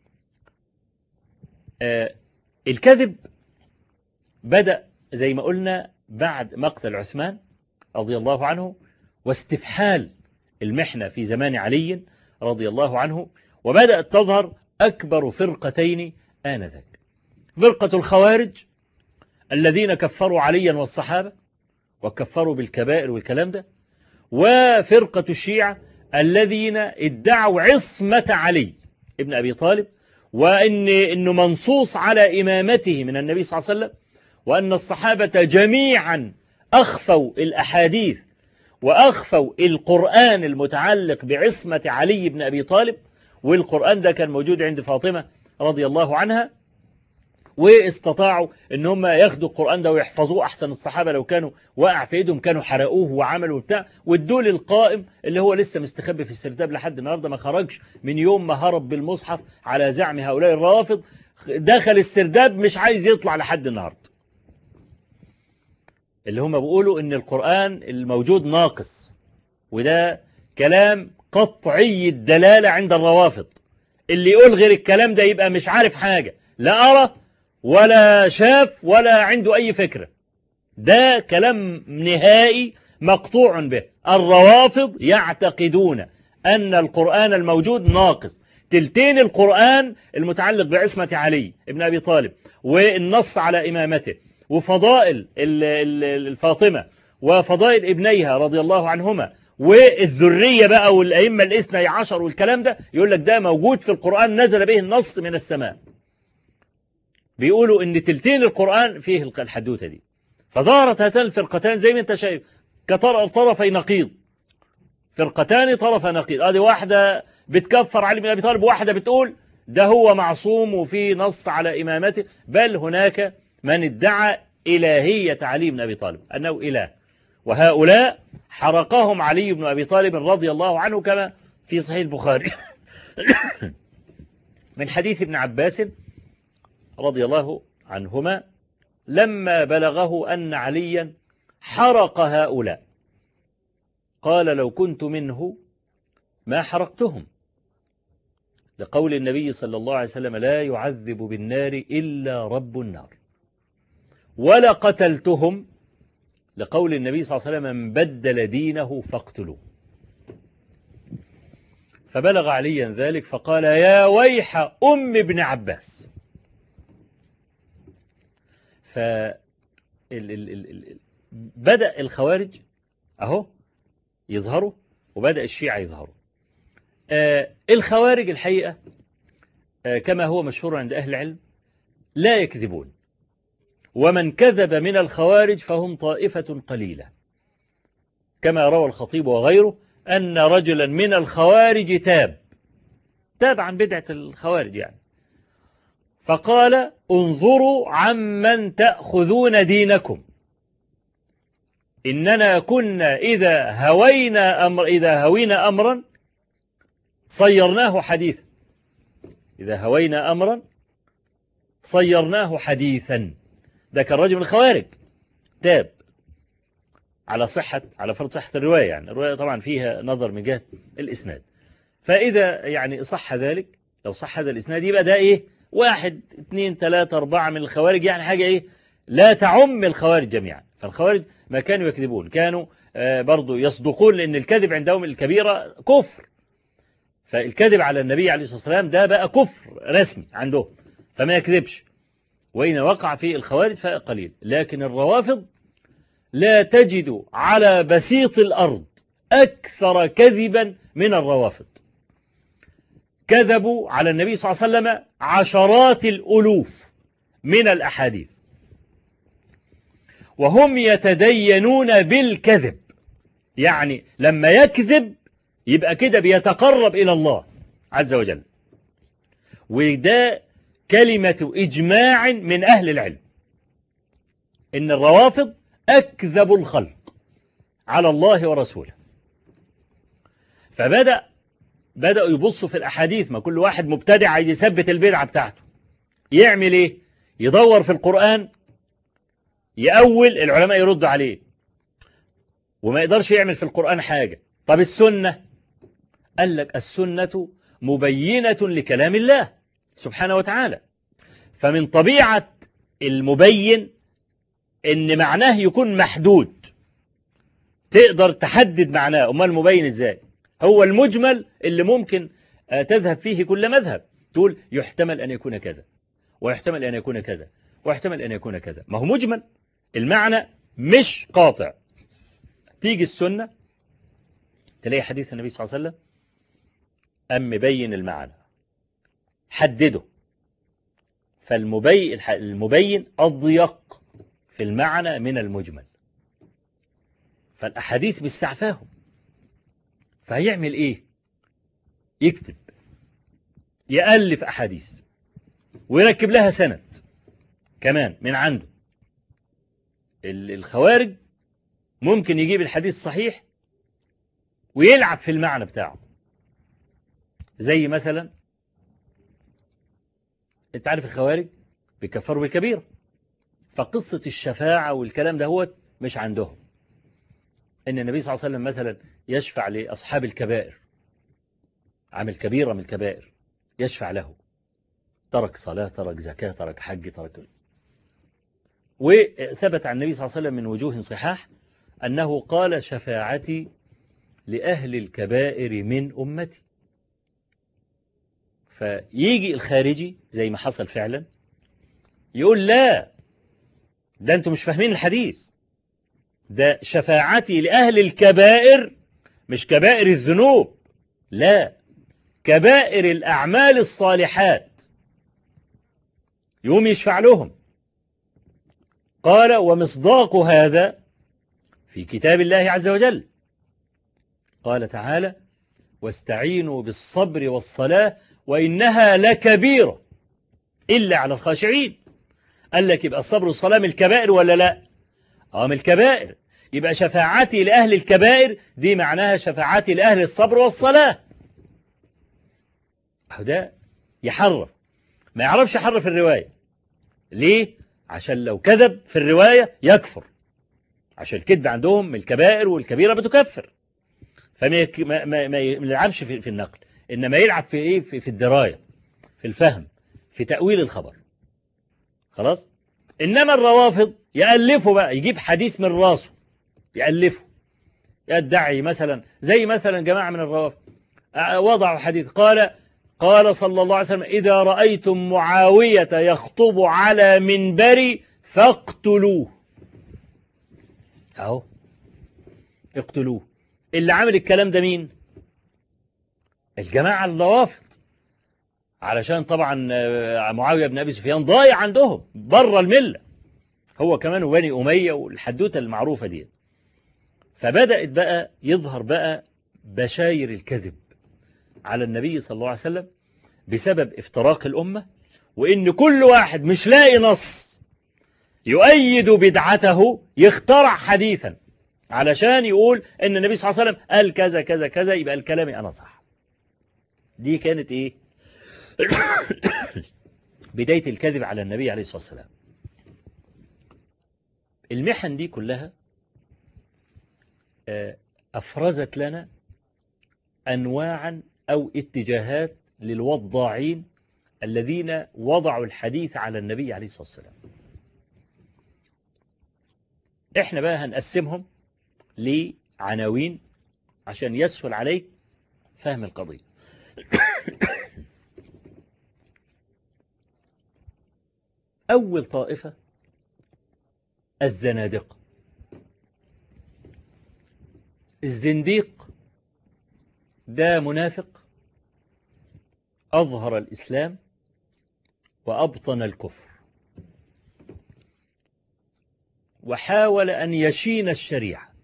آه الكذب بدأ زي ما قلنا بعد مقتل عثمان رضي الله عنه واستفحال المحنة في زمان علي رضي الله عنه وبدأت تظهر أكبر فرقتين آنذاك فرقة الخوارج الذين كفروا عليا والصحابة وكفروا بالكبائر والكلام ده وفرقة الشيعة الذين ادعوا عصمة علي ابن أبي طالب وإن إنه منصوص على إمامته من النبي صلى الله عليه وسلم وأن الصحابة جميعا أخفوا الأحاديث وأخفوا القرآن المتعلق بعصمة علي بن أبي طالب والقرآن ده كان موجود عند فاطمة رضي الله عنها واستطاعوا ان هم ياخدوا القرآن ده ويحفظوه أحسن الصحابة لو كانوا وقع في ايدهم كانوا حرقوه وعملوا بتاع وادوه للقائم اللي هو لسه مستخبي في السرداب لحد النهارده ما خرجش من يوم ما هرب بالمصحف على زعم هؤلاء الرافض دخل السرداب مش عايز يطلع لحد النهارده اللي هم بيقولوا ان القرآن الموجود ناقص وده كلام قطعي الدلالة عند الروافض اللي يقول غير الكلام ده يبقى مش عارف حاجة لا أرى ولا شاف ولا عنده أي فكرة ده كلام نهائي مقطوع به الروافض يعتقدون أن القرآن الموجود ناقص تلتين القرآن المتعلق بعصمة علي ابن أبي طالب والنص على إمامته وفضائل الفاطمة وفضائل ابنيها رضي الله عنهما والذرية بقى والأئمة الاثنى عشر والكلام ده يقول لك ده موجود في القرآن نزل به النص من السماء بيقولوا ان تلتين القرآن فيه الحدوتة دي فظهرت هاتان الفرقتان زي ما انت شايف كطرفي نقيض فرقتان طرف نقيض ادي واحدة بتكفر علي بن ابي طالب واحدة بتقول ده هو معصوم وفي نص على إمامته بل هناك من ادعى إلهية علي بن أبي طالب أنه إله وهؤلاء حرقهم علي بن أبي طالب رضي الله عنه كما في صحيح البخاري من حديث ابن عباس رضي الله عنهما لما بلغه أن عليا حرق هؤلاء قال لو كنت منه ما حرقتهم لقول النبي صلى الله عليه وسلم لا يعذب بالنار إلا رب النار ولا قتلتهم لقول النبي صلى الله عليه وسلم من بدل دينه فاقتلوه فبلغ عليا ذلك فقال يا ويح أم ابن عباس ف بدأ الخوارج أهو يظهروا وبدأ الشيعة يظهروا آه الخوارج الحقيقة آه كما هو مشهور عند أهل العلم لا يكذبون ومن كذب من الخوارج فهم طائفة قليلة كما روى الخطيب وغيره أن رجلا من الخوارج تاب تاب عن بدعة الخوارج يعني فقال انظروا عمن تأخذون دينكم إننا كنا إذا هوينا أمر إذا هوينا أمرا صيرناه حديثا إذا هوينا أمرا صيرناه حديثا ده كان رجل من الخوارج تاب على صحة على فرض صحة الرواية يعني الرواية طبعا فيها نظر من جهة الإسناد فإذا يعني صح ذلك لو صح هذا الإسناد يبقى ده إيه واحد اثنين ثلاثة أربعة من الخوارج يعني حاجة إيه لا تعم الخوارج جميعا فالخوارج ما كانوا يكذبون كانوا برضو يصدقون لأن الكذب عندهم الكبيرة كفر فالكذب على النبي عليه الصلاة والسلام ده بقى كفر رسمي عندهم فما يكذبش وإن وقع في الخوارج فقليل لكن الروافض لا تجد على بسيط الأرض أكثر كذبا من الروافض كذبوا على النبي صلى الله عليه وسلم عشرات الألوف من الأحاديث وهم يتدينون بالكذب يعني لما يكذب يبقى كده بيتقرب إلى الله عز وجل وده كلمة إجماع من أهل العلم إن الروافض أكذب الخلق على الله ورسوله فبدأ بدأوا يبصوا في الأحاديث ما كل واحد مبتدع عايز يثبت البدعة بتاعته يعمل إيه يدور في القرآن يأول العلماء يردوا عليه وما يقدرش يعمل في القرآن حاجة طب السنة قال لك السنة مبينة لكلام الله سبحانه وتعالى فمن طبيعة المبين ان معناه يكون محدود تقدر تحدد معناه امال المبين ازاي هو المجمل اللي ممكن تذهب فيه كل مذهب تقول يحتمل ان يكون كذا ويحتمل ان يكون كذا ويحتمل ان يكون كذا ما هو مجمل المعنى مش قاطع تيجي السنة تلاقي حديث النبي صلى الله عليه وسلم أم مبين المعنى حدده فالمبين المبين أضيق في المعنى من المجمل فالأحاديث بيستعفاهم فهيعمل إيه يكتب يألف أحاديث ويركب لها سند كمان من عنده الخوارج ممكن يجيب الحديث الصحيح ويلعب في المعنى بتاعه زي مثلا انت عارف الخوارج بيكفروا بالكبيرة فقصة الشفاعة والكلام ده هو مش عندهم ان النبي صلى الله عليه وسلم مثلا يشفع لأصحاب الكبائر عامل كبيرة من الكبائر يشفع له ترك صلاة ترك زكاة ترك حج ترك وثبت عن النبي صلى الله عليه وسلم من وجوه صحاح أنه قال شفاعتي لأهل الكبائر من أمتي فيجي الخارجي زي ما حصل فعلا يقول لا ده أنتم مش فاهمين الحديث ده شفاعتي لأهل الكبائر مش كبائر الذنوب لا كبائر الأعمال الصالحات يوم يشفع لهم قال ومصداق هذا في كتاب الله عز وجل قال تعالى واستعينوا بالصبر والصلاة وإنها لكبيرة إلا على الخاشعين قال لك يبقى الصبر والصلاة من الكبائر ولا لا اه من الكبائر يبقى شفاعتي لأهل الكبائر دي معناها شفاعتي لأهل الصبر والصلاة ده يحرف ما يعرفش يحرف الرواية ليه عشان لو كذب في الرواية يكفر عشان الكذب عندهم من الكبائر والكبيرة بتكفر فما يك... ما... ما... ما يلعبش في... في النقل إنما يلعب في إيه في... في الدراية في الفهم في تأويل الخبر خلاص إنما الروافض يألفوا بقى يجيب حديث من راسه يألفه يدعي مثلا زي مثلا جماعة من الروافض وضعوا حديث قال قال صلى الله عليه وسلم إذا رأيتم معاوية يخطب على منبري فاقتلوه أهو اقتلوه اللي عامل الكلام ده مين الجماعة الروافض علشان طبعا آه، معاوية بن أبي سفيان ضايع عندهم بره الملة هو كمان وبني أمية والحدوتة المعروفة دي فبدأت بقى يظهر بقى بشاير الكذب على النبي صلى الله عليه وسلم بسبب افتراق الأمة وإن كل واحد مش لاقي نص يؤيد بدعته يخترع حديثا علشان يقول ان النبي صلى الله عليه وسلم قال كذا كذا كذا يبقى الكلام انا صح دي كانت ايه بداية الكذب على النبي عليه الصلاة والسلام المحن دي كلها آه، أفرزت لنا أنواعا أو اتجاهات للوضاعين الذين وضعوا الحديث على النبي عليه الصلاة والسلام احنا بقى هنقسمهم لعناوين عشان يسهل عليك فهم القضية أول طائفة الزنادقة الزنديق ده منافق أظهر الإسلام وأبطن الكفر وحاول أن يشين الشريعة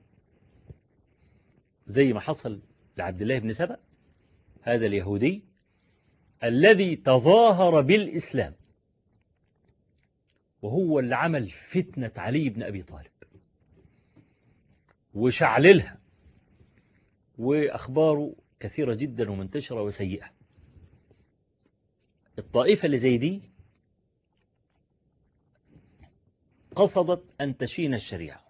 زي ما حصل لعبد الله بن سبأ هذا اليهودي الذي تظاهر بالإسلام وهو اللي عمل فتنة علي بن أبي طالب وشعللها وأخباره كثيرة جدا ومنتشرة وسيئة الطائفة اللي زي دي قصدت أن تشين الشريعة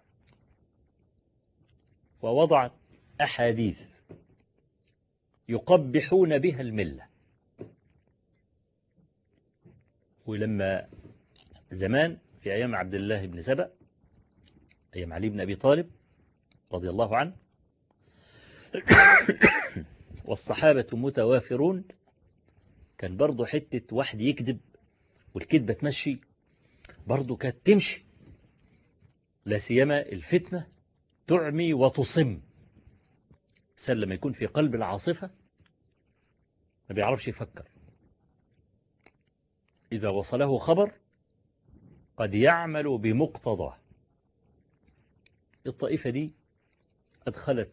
ووضعت أحاديث يقبحون بها الملة ولما زمان في أيام عبد الله بن سبأ أيام علي بن أبي طالب رضي الله عنه والصحابة متوافرون كان برضه حتة واحد يكذب والكذبة تمشي برضه كانت تمشي لا سيما الفتنة تعمي وتصم سل لما يكون في قلب العاصفة ما بيعرفش يفكر إذا وصله خبر قد يعمل بمقتضاه الطائفة دي أدخلت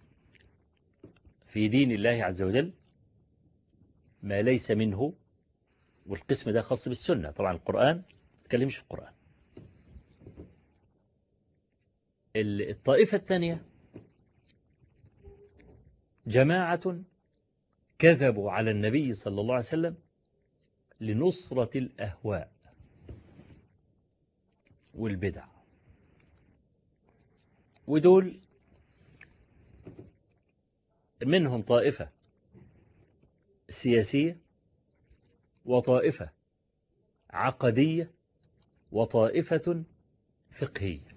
في دين الله عز وجل ما ليس منه والقسم ده خاص بالسنة طبعا القرآن ما تكلمش في القرآن الطائفة الثانية جماعة كذبوا على النبي صلى الله عليه وسلم لنصرة الأهواء والبدع ودول منهم طائفة سياسية وطائفة عقدية وطائفة فقهية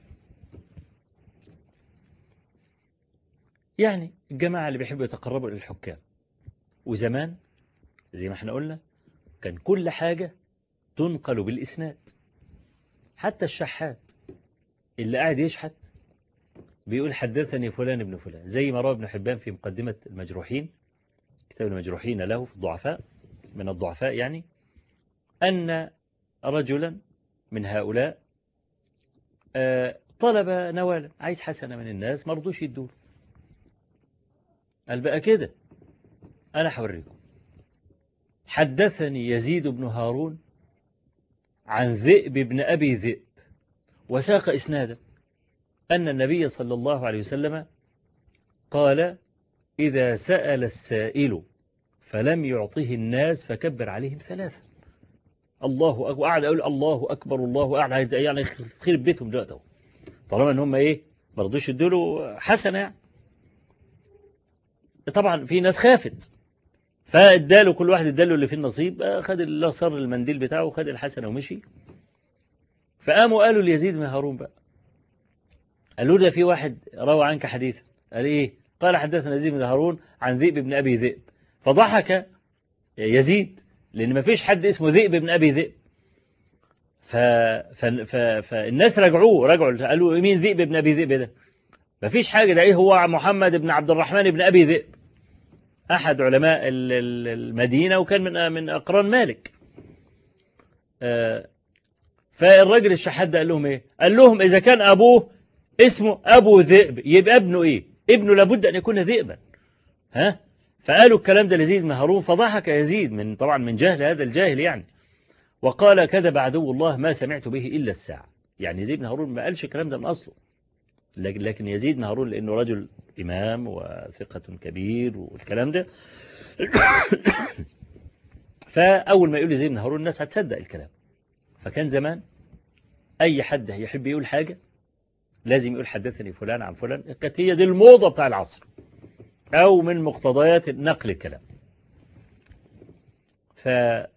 يعني الجماعة اللي بيحبوا يتقربوا للحكام وزمان زي ما احنا قلنا كان كل حاجة تنقل بالإسناد حتى الشحات اللي قاعد يشحت بيقول حدثني فلان ابن فلان زي ما روى ابن حبان في مقدمة المجروحين كتاب المجروحين له في الضعفاء من الضعفاء يعني أن رجلا من هؤلاء طلب نوالا عايز حسنة من الناس ما رضوش يدوه قال بقى كده أنا حوريكم حدثني يزيد بن هارون عن ذئب بن أبي ذئب وساق إسنادا أن النبي صلى الله عليه وسلم قال إذا سأل السائل فلم يعطه الناس فكبر عليهم ثلاثة الله أكبر قاعد أقول الله أكبر الله قاعد يعني خير بيتهم دلوقتي طالما إن هم إيه ما رضوش يدوا له حسنة يعني طبعا في ناس خافت فاداله كل واحد اداله اللي فيه النصيب خد الله صر المنديل بتاعه وخد الحسنة ومشي فقاموا قالوا ليزيد بن هارون بقى قالوا ده في واحد روى عنك حديثا قال ايه قال حدثنا يزيد بن هارون عن ذئب بن ابي ذئب فضحك يزيد لان ما فيش حد اسمه ذئب بن ابي ذئب ف... ف... ف... فالناس رجعوه رجعوا قالوا مين ذئب بن ابي ذئب ده ما فيش حاجه ده ايه هو محمد بن عبد الرحمن بن ابي ذئب أحد علماء المدينة وكان من من أقران مالك فالراجل الشحات ده قال لهم إيه قال لهم إذا كان أبوه اسمه أبو ذئب يبقى ابنه إيه ابنه لابد أن يكون ذئبا ها فقالوا الكلام ده لزيد بن هارون فضحك يزيد من طبعا من جهل هذا الجاهل يعني وقال كذب عدو الله ما سمعت به إلا الساعة يعني يزيد بن هارون ما قالش الكلام ده من أصله لكن يزيد بن هارون لأنه رجل إمام وثقة كبير والكلام ده فأول ما يقول يزيد بن هارون الناس هتصدق الكلام فكان زمان أي حد يحب يقول حاجة لازم يقول حدثني فلان عن فلان كانت هي دي الموضة بتاع العصر أو من مقتضيات نقل الكلام ف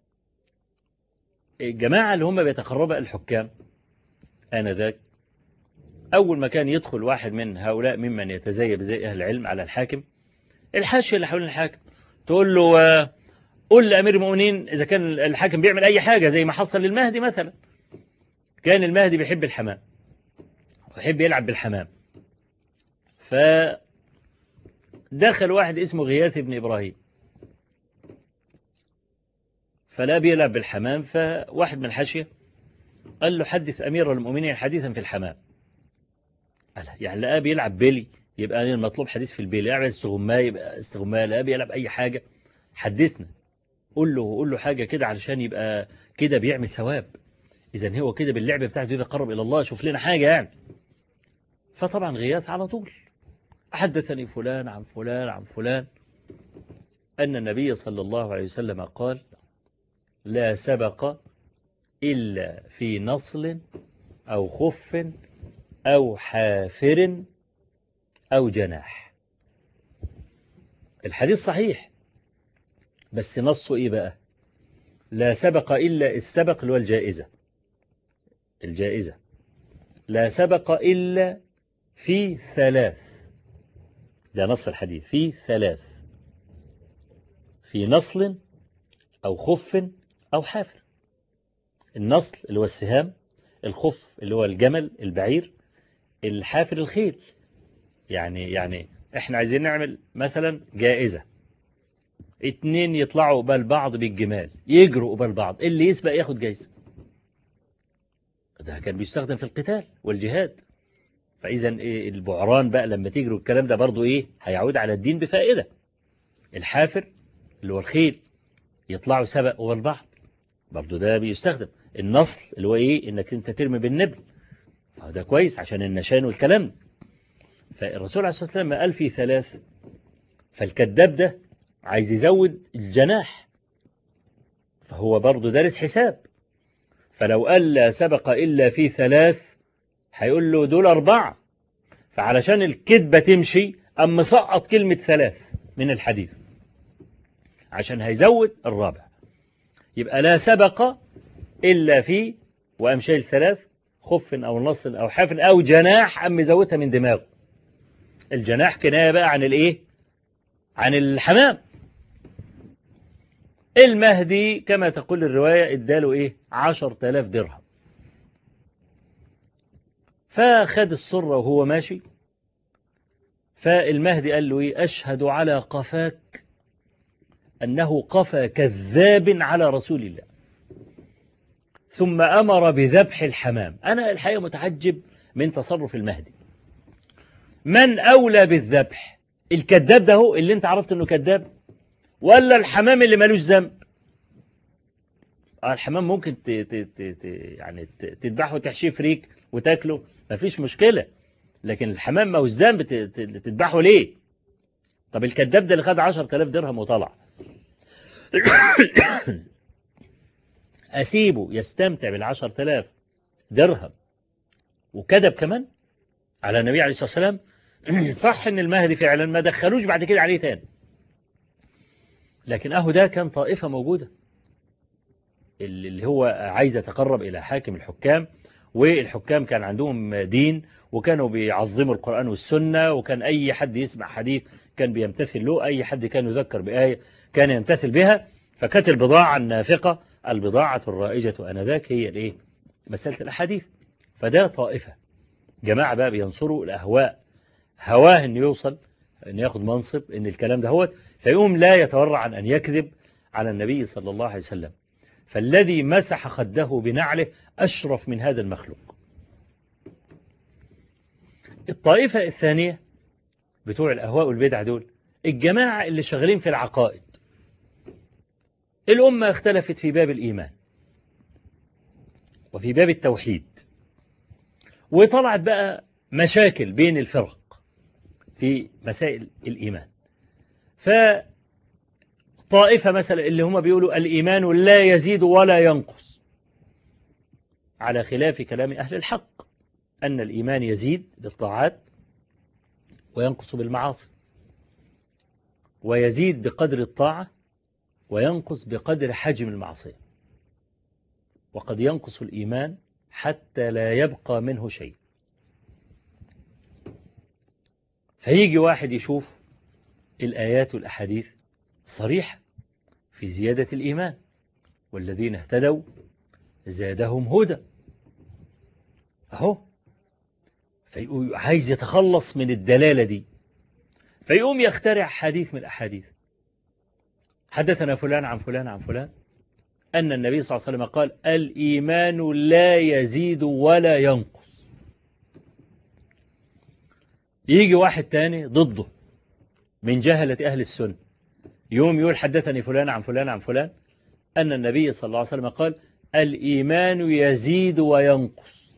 الجماعة اللي هم بيتقربوا الحكام آنذاك أول ما كان يدخل واحد من هؤلاء ممن يتزيب زي أهل العلم على الحاكم الحاشية اللي حوالين الحاكم تقول له قل لأمير المؤمنين إذا كان الحاكم بيعمل أي حاجة زي ما حصل للمهدي مثلا كان المهدي بيحب الحمام ويحب يلعب بالحمام فدخل واحد اسمه غياث بن إبراهيم فلا بيلعب بالحمام فواحد من الحاشية قال له حدث أمير المؤمنين حديثا في الحمام قال يعني لقاه بيلعب بيلي يبقى المطلوب حديث في البيلي يلعب استغماء يبقى استغماء لقاه بيلعب أي حاجة حدثنا قول له قول له حاجة كده علشان يبقى كده بيعمل ثواب إذا هو كده باللعب بتاعته يبقى قرب إلى الله شوف لنا حاجة يعني فطبعا غياث على طول حدثني فلان عن فلان عن فلان أن النبي صلى الله عليه وسلم قال لا سبق إلا في نصل أو خف أو حافر أو جناح الحديث صحيح بس نصه إيه بقى لا سبق إلا السبق اللي هو الجائزة الجائزة لا سبق إلا في ثلاث ده نص الحديث في ثلاث في نصل أو خف أو حافر النصل اللي هو السهام الخف اللي هو الجمل البعير الحافر الخيل يعني يعني احنا عايزين نعمل مثلا جائزة اتنين يطلعوا قبال بعض بالجمال يجروا قبال بعض اللي يسبق ياخد جايزة ده كان بيستخدم في القتال والجهاد فإذا البعران بقى لما تجروا الكلام ده برضو إيه هيعود على الدين بفائدة الحافر اللي هو الخيل يطلعوا سبق قبال بعض برضو ده بيستخدم النصل اللي هو إيه إنك أنت ترمي بالنبل ده كويس عشان النشان والكلام ده فالرسول عليه الصلاة والسلام قال في ثلاث فالكذاب ده عايز يزود الجناح فهو برضه دارس حساب فلو قال لا سبق إلا في ثلاث هيقول له دول أربعة فعلشان الكذبة تمشي أم مسقط كلمة ثلاث من الحديث عشان هيزود الرابع يبقى لا سبق إلا في وأم شايل ثلاث خف أو نصل أو حفن أو جناح أم مزودها من دماغه الجناح كناية بقى عن الإيه عن الحمام المهدي كما تقول الرواية اداله إيه عشر تلاف درهم فخد الصرة وهو ماشي فالمهدي قال له إيه أشهد على قفاك أنه قفى كذاب على رسول الله ثم أمر بذبح الحمام أنا الحقيقة متعجب من تصرف المهدي من أولى بالذبح الكذاب ده هو اللي انت عرفت انه كذاب ولا الحمام اللي ملوش ذنب الحمام ممكن ت ت ت ت يعني تذبحه وتحشيه فريك وتاكله مفيش مشكلة لكن الحمام ملوش ذنب تذبحه ليه طب الكذاب ده اللي خد 10000 درهم وطلع أسيبه يستمتع بالعشر تلاف درهم وكذب كمان على النبي عليه الصلاة والسلام صح ان المهدي فعلا ما دخلوش بعد كده عليه تاني لكن اهو ده كان طائفة موجودة اللي هو عايز يتقرب إلى حاكم الحكام والحكام كان عندهم دين وكانوا بيعظموا القرآن والسنة وكان أي حد يسمع حديث كان بيمتثل له أي حد كان يذكر بآية كان يمتثل بها فكانت البضاعة النافقة البضاعة الرائجة أنذاك هي الإيه؟ مسألة الأحاديث فده طائفة جماعة بقى بينصروا الأهواء هواه أن يوصل أن ياخد منصب أن الكلام ده هو فيقوم لا يتورع عن أن يكذب على النبي صلى الله عليه وسلم فالذي مسح خده بنعله أشرف من هذا المخلوق الطائفة الثانية بتوع الأهواء والبدع دول الجماعة اللي شغالين في العقائد الأمة اختلفت في باب الإيمان وفي باب التوحيد وطلعت بقى مشاكل بين الفرق في مسائل الإيمان فطائفة مثلا اللي هم بيقولوا الإيمان لا يزيد ولا ينقص على خلاف كلام أهل الحق أن الإيمان يزيد بالطاعات وينقص بالمعاصي ويزيد بقدر الطاعة وينقص بقدر حجم المعصية وقد ينقص الإيمان حتى لا يبقى منه شيء فيجي واحد يشوف الآيات والأحاديث صريحة في زيادة الإيمان والذين اهتدوا زادهم هدى أهو فيقول عايز يتخلص من الدلالة دي فيقوم يخترع حديث من الأحاديث حدثنا فلان عن فلان عن فلان أن النبي صلى الله عليه وسلم قال الإيمان لا يزيد ولا ينقص يجي واحد تاني ضده من جهلة أهل السنة يوم يقول حدثني فلان عن فلان عن فلان أن النبي صلى الله عليه وسلم قال الإيمان يزيد وينقص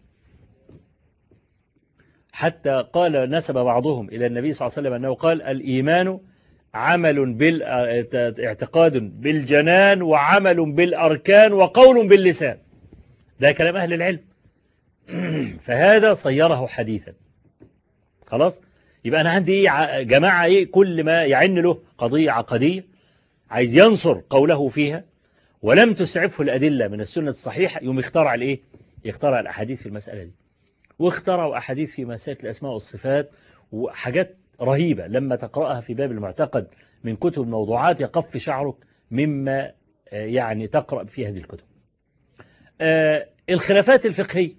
حتى قال نسب بعضهم إلى النبي صلى الله عليه وسلم أنه قال الإيمان عمل بال اعتقاد بالجنان وعمل بالأركان وقول باللسان ده كلام أهل العلم فهذا صيره حديثا خلاص يبقى أنا عندي إيه جماعة إيه كل ما يعن له قضية عقدية عايز ينصر قوله فيها ولم تسعفه الأدلة من السنة الصحيحة يوم يخترع الإيه يخترع الأحاديث في المسألة دي واخترعوا أحاديث في مسائل الأسماء والصفات وحاجات رهيبة لما تقرأها في باب المعتقد من كتب الموضوعات يقف شعرك مما يعني تقرأ في هذه الكتب الخلافات الفقهية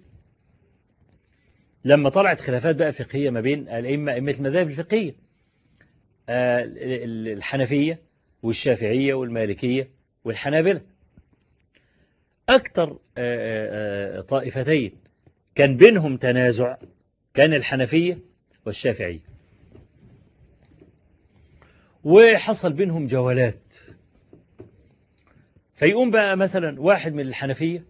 لما طلعت خلافات بقى فقهية ما بين الأئمة أئمة المذاهب الفقهية الحنفية والشافعية والمالكية والحنابلة أكثر طائفتين كان بينهم تنازع كان الحنفية والشافعية وحصل بينهم جولات فيقوم بقى مثلا واحد من الحنفية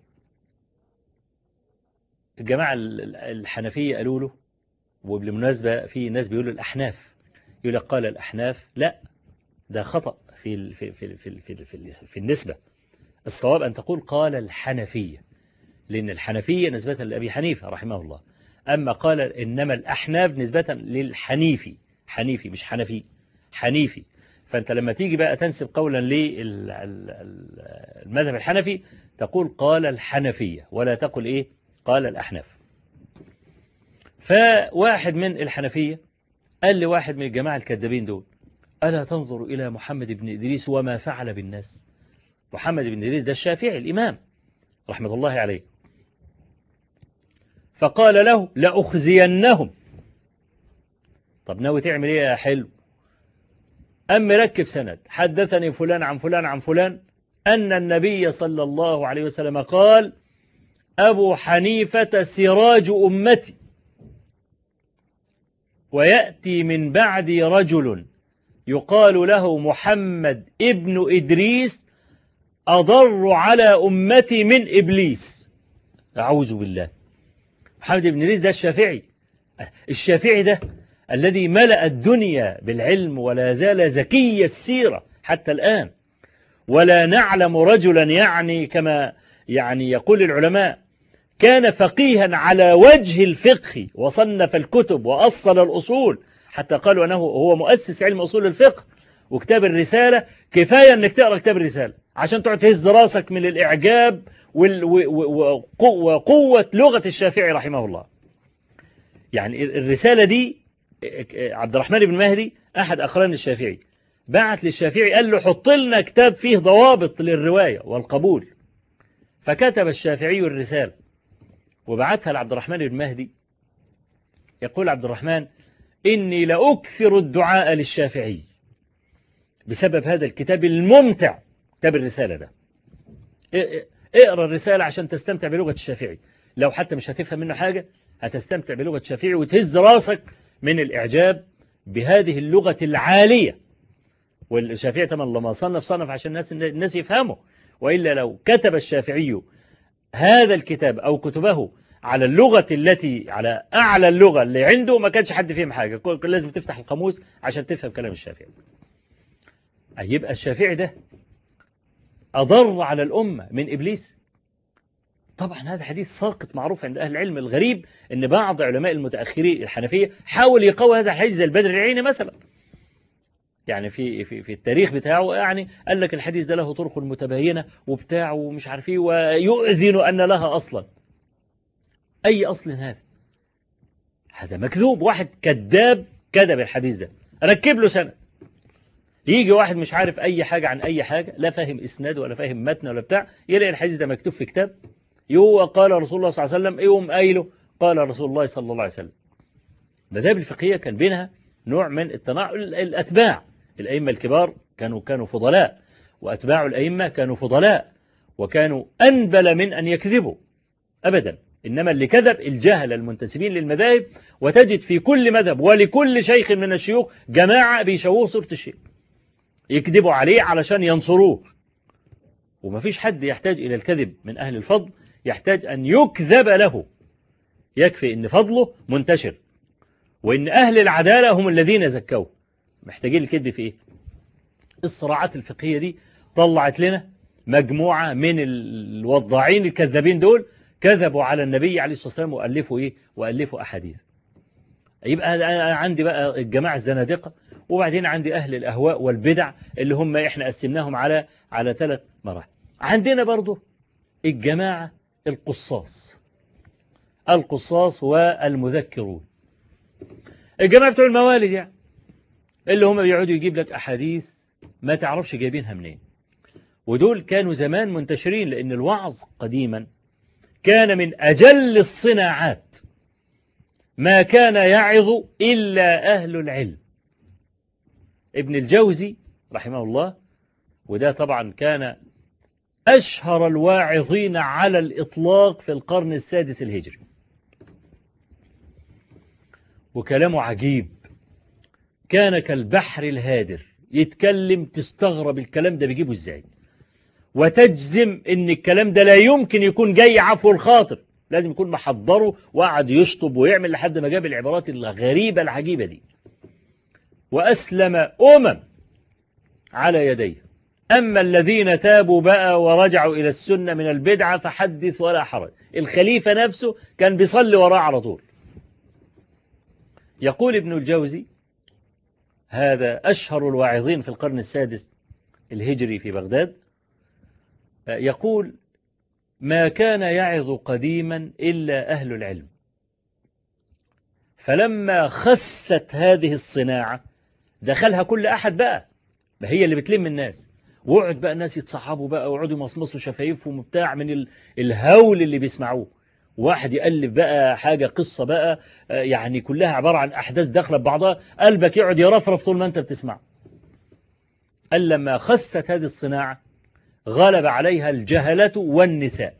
الجماعة الحنفية قالوا له وبالمناسبة في ناس بيقولوا الأحناف يقول لك قال الأحناف لا ده خطأ في في في في في, في, في النسبة الصواب أن تقول قال الحنفية لأن الحنفية نسبة لأبي حنيفة رحمه الله أما قال إنما الأحناف نسبة للحنيفي حنيفي مش حنفي حنيفي فأنت لما تيجي بقى تنسب قولا للمذهب الحنفي تقول قال الحنفية ولا تقول إيه قال الأحناف فواحد من الحنفية قال لواحد من الجماعة الكذابين دول ألا تنظر إلى محمد بن إدريس وما فعل بالناس محمد بن إدريس ده الشافعي الإمام رحمة الله عليه فقال له لأخزينهم طب ناوي تعمل إيه يا حلو أم مركب سند حدثني فلان عن فلان عن فلان أن النبي صلى الله عليه وسلم قال أبو حنيفة سراج أمتي ويأتي من بعدي رجل يقال له محمد ابن إدريس أضر على أمتي من إبليس أعوذ بالله محمد بن إدريس ده الشافعي الشافعي ده الذي ملأ الدنيا بالعلم ولا زال زكي السيرة حتى الآن ولا نعلم رجلا يعني كما يعني يقول العلماء كان فقيها على وجه الفقه وصنف الكتب وأصل الأصول حتى قالوا أنه هو مؤسس علم أصول الفقه وكتاب الرسالة كفاية أنك تقرأ كتاب الرسالة عشان تقعد تهز راسك من الإعجاب وقوة لغة الشافعي رحمه الله يعني الرسالة دي عبد الرحمن بن مهدي أحد أقران الشافعي بعت للشافعي قال له حط لنا كتاب فيه ضوابط للرواية والقبول فكتب الشافعي الرسالة وبعتها لعبد الرحمن بن مهدي يقول عبد الرحمن إني لأكثر الدعاء للشافعي بسبب هذا الكتاب الممتع كتاب الرسالة ده اقرأ الرسالة عشان تستمتع بلغة الشافعي لو حتى مش هتفهم منه حاجة هتستمتع بلغة الشافعي وتهز راسك من الإعجاب بهذه اللغة العالية والشافعي طبعا لما صنف صنف عشان الناس الناس يفهموا وإلا لو كتب الشافعي هذا الكتاب أو كتبه على اللغة التي على أعلى اللغة اللي عنده ما كانش حد فيهم حاجة كل لازم تفتح القاموس عشان تفهم كلام الشافعي يبقى الشافعي ده أضر على الأمة من إبليس طبعا هذا حديث ساقط معروف عند أهل العلم الغريب أن بعض علماء المتأخرين الحنفية حاول يقوي هذا الحديث زي البدر العيني مثلا يعني في في في التاريخ بتاعه يعني قال لك الحديث ده له طرق متباينة وبتاع ومش عارف ايه ويؤذن أن لها أصلا أي أصل هذا هذا مكذوب واحد كذاب كذب الحديث ده ركب له سند يجي واحد مش عارف أي حاجة عن أي حاجة لا فاهم إسناد ولا فاهم متن ولا بتاع يلاقي الحديث ده مكتوب في كتاب يو قال رسول الله صلى الله عليه وسلم يوم قايله قال رسول الله صلى الله عليه وسلم المذاهب الفقهية كان بينها نوع من التناعم الأتباع الأئمة الكبار كانوا كانوا فضلاء وأتباع الأئمة كانوا فضلاء وكانوا أنبل من أن يكذبوا أبدا إنما اللي كذب الجهل المنتسبين للمذاهب وتجد في كل مذهب ولكل شيخ من الشيوخ جماعة بيشوهوا صورة الشيء يكذبوا عليه علشان ينصروه وما فيش حد يحتاج إلى الكذب من أهل الفضل يحتاج أن يكذب له يكفي أن فضله منتشر وأن أهل العدالة هم الذين زكوه محتاجين الكذب في إيه الصراعات الفقهية دي طلعت لنا مجموعة من الوضاعين الكذابين دول كذبوا على النبي عليه الصلاة والسلام وألفوا إيه وألفوا أحاديث يبقى أنا عندي بقى الجماعة الزنادقة وبعدين عندي أهل الأهواء والبدع اللي هم إحنا قسمناهم على على ثلاث مراحل عندنا برضو الجماعة القصاص القصاص والمذكرون الجماعة بتوع الموالد يعني اللي هم بيقعدوا يجيب لك أحاديث ما تعرفش جايبينها منين ودول كانوا زمان منتشرين لأن الوعظ قديما كان من أجل الصناعات ما كان يعظ إلا أهل العلم ابن الجوزي رحمه الله وده طبعا كان أشهر الواعظين على الإطلاق في القرن السادس الهجري وكلامه عجيب كان كالبحر الهادر يتكلم تستغرب الكلام ده بيجيبه ازاي وتجزم ان الكلام ده لا يمكن يكون جاي عفو الخاطر لازم يكون محضره وقعد يشطب ويعمل لحد ما جاب العبارات الغريبة العجيبة دي وأسلم أمم على يديه أما الذين تابوا بقى ورجعوا إلى السنة من البدعة فحدث ولا حرج الخليفة نفسه كان بيصلي وراه على طول يقول ابن الجوزي هذا أشهر الواعظين في القرن السادس الهجري في بغداد يقول ما كان يعظ قديما إلا أهل العلم فلما خست هذه الصناعة دخلها كل أحد بقى ما هي اللي بتلم الناس وقعد بقى الناس يتصحبوا بقى ويقعدوا يمصمصوا شفايفهم وبتاع من الهول اللي بيسمعوه واحد يألف بقى حاجة قصة بقى يعني كلها عبارة عن أحداث داخلة ببعضها قلبك يقعد يرفرف طول ما أنت بتسمع قال لما خست هذه الصناعة غلب عليها الجهلة والنساء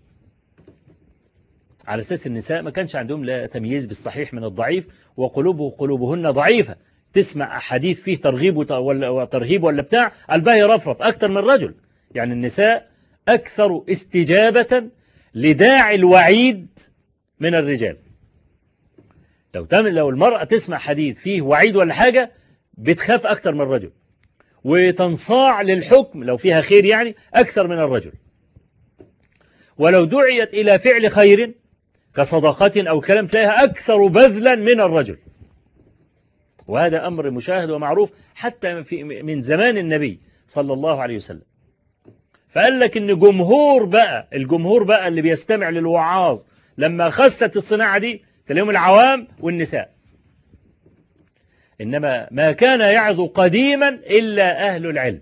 على أساس النساء ما كانش عندهم لا تمييز بالصحيح من الضعيف وقلوبه قلوبهن ضعيفة تسمع أحاديث فيه ترغيب ولا ترهيب ولا بتاع قلبها يرفرف أكثر من الرجل يعني النساء أكثر استجابة لداعي الوعيد من الرجال لو تم لو المرأة تسمع حديث فيه وعيد ولا حاجة بتخاف أكثر من الرجل وتنصاع للحكم لو فيها خير يعني أكثر من الرجل ولو دعيت إلى فعل خير كصدقة أو كلام تلاقيها أكثر بذلا من الرجل وهذا أمر مشاهد ومعروف حتى في من زمان النبي صلى الله عليه وسلم فقال لك ان جمهور بقى الجمهور بقى اللي بيستمع للوعاظ لما خست الصناعة دي تلاقيهم العوام والنساء إنما ما كان يعظ قديما إلا أهل العلم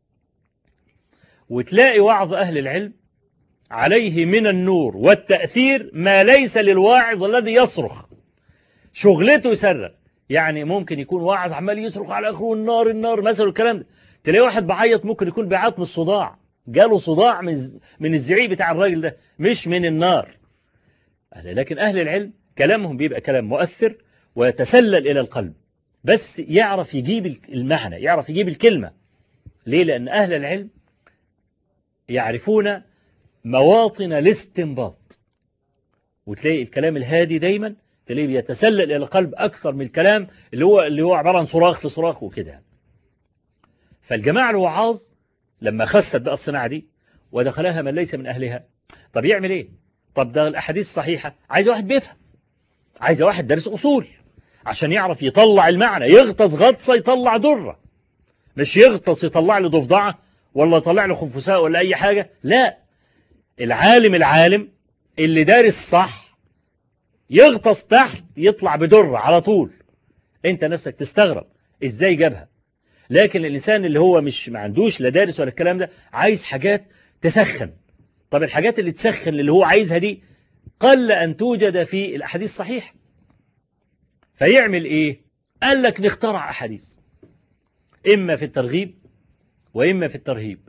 وتلاقي وعظ أهل العلم عليه من النور والتأثير ما ليس للواعظ الذي يصرخ شغلته يسرق يعني ممكن يكون واحد عمال يصرخ على اخره النار النار مثلا الكلام ده تلاقي واحد بعيط ممكن يكون بيعيط من الصداع جاله صداع من من الزعيق بتاع الراجل ده مش من النار لكن اهل العلم كلامهم بيبقى كلام مؤثر ويتسلل الى القلب بس يعرف يجيب المعنى يعرف يجيب الكلمة ليه لأن أهل العلم يعرفون مواطن الاستنباط وتلاقي الكلام الهادي دايما تلاقيه بيتسلل إلى القلب أكثر من الكلام اللي هو اللي هو عبارة عن صراخ في صراخ وكده فالجماعة الوعاظ لما خست بقى الصناعة دي ودخلها من ليس من أهلها طب يعمل إيه؟ طب ده الأحاديث الصحيحة عايز واحد بيفهم عايز واحد دارس أصول عشان يعرف يطلع المعنى يغطس غطسة يطلع درة مش يغطس يطلع له ضفدعة ولا يطلع له خنفساء ولا أي حاجة لا العالم العالم اللي دارس صح يغطس تحت يطلع بدرة على طول انت نفسك تستغرب ازاي جابها لكن الإنسان اللي هو مش ما عندوش لا دارس ولا الكلام ده عايز حاجات تسخن طب الحاجات اللي تسخن اللي هو عايزها دي قل أن توجد في الأحاديث الصحيحة فيعمل إيه قال لك نخترع أحاديث إما في الترغيب وإما في الترهيب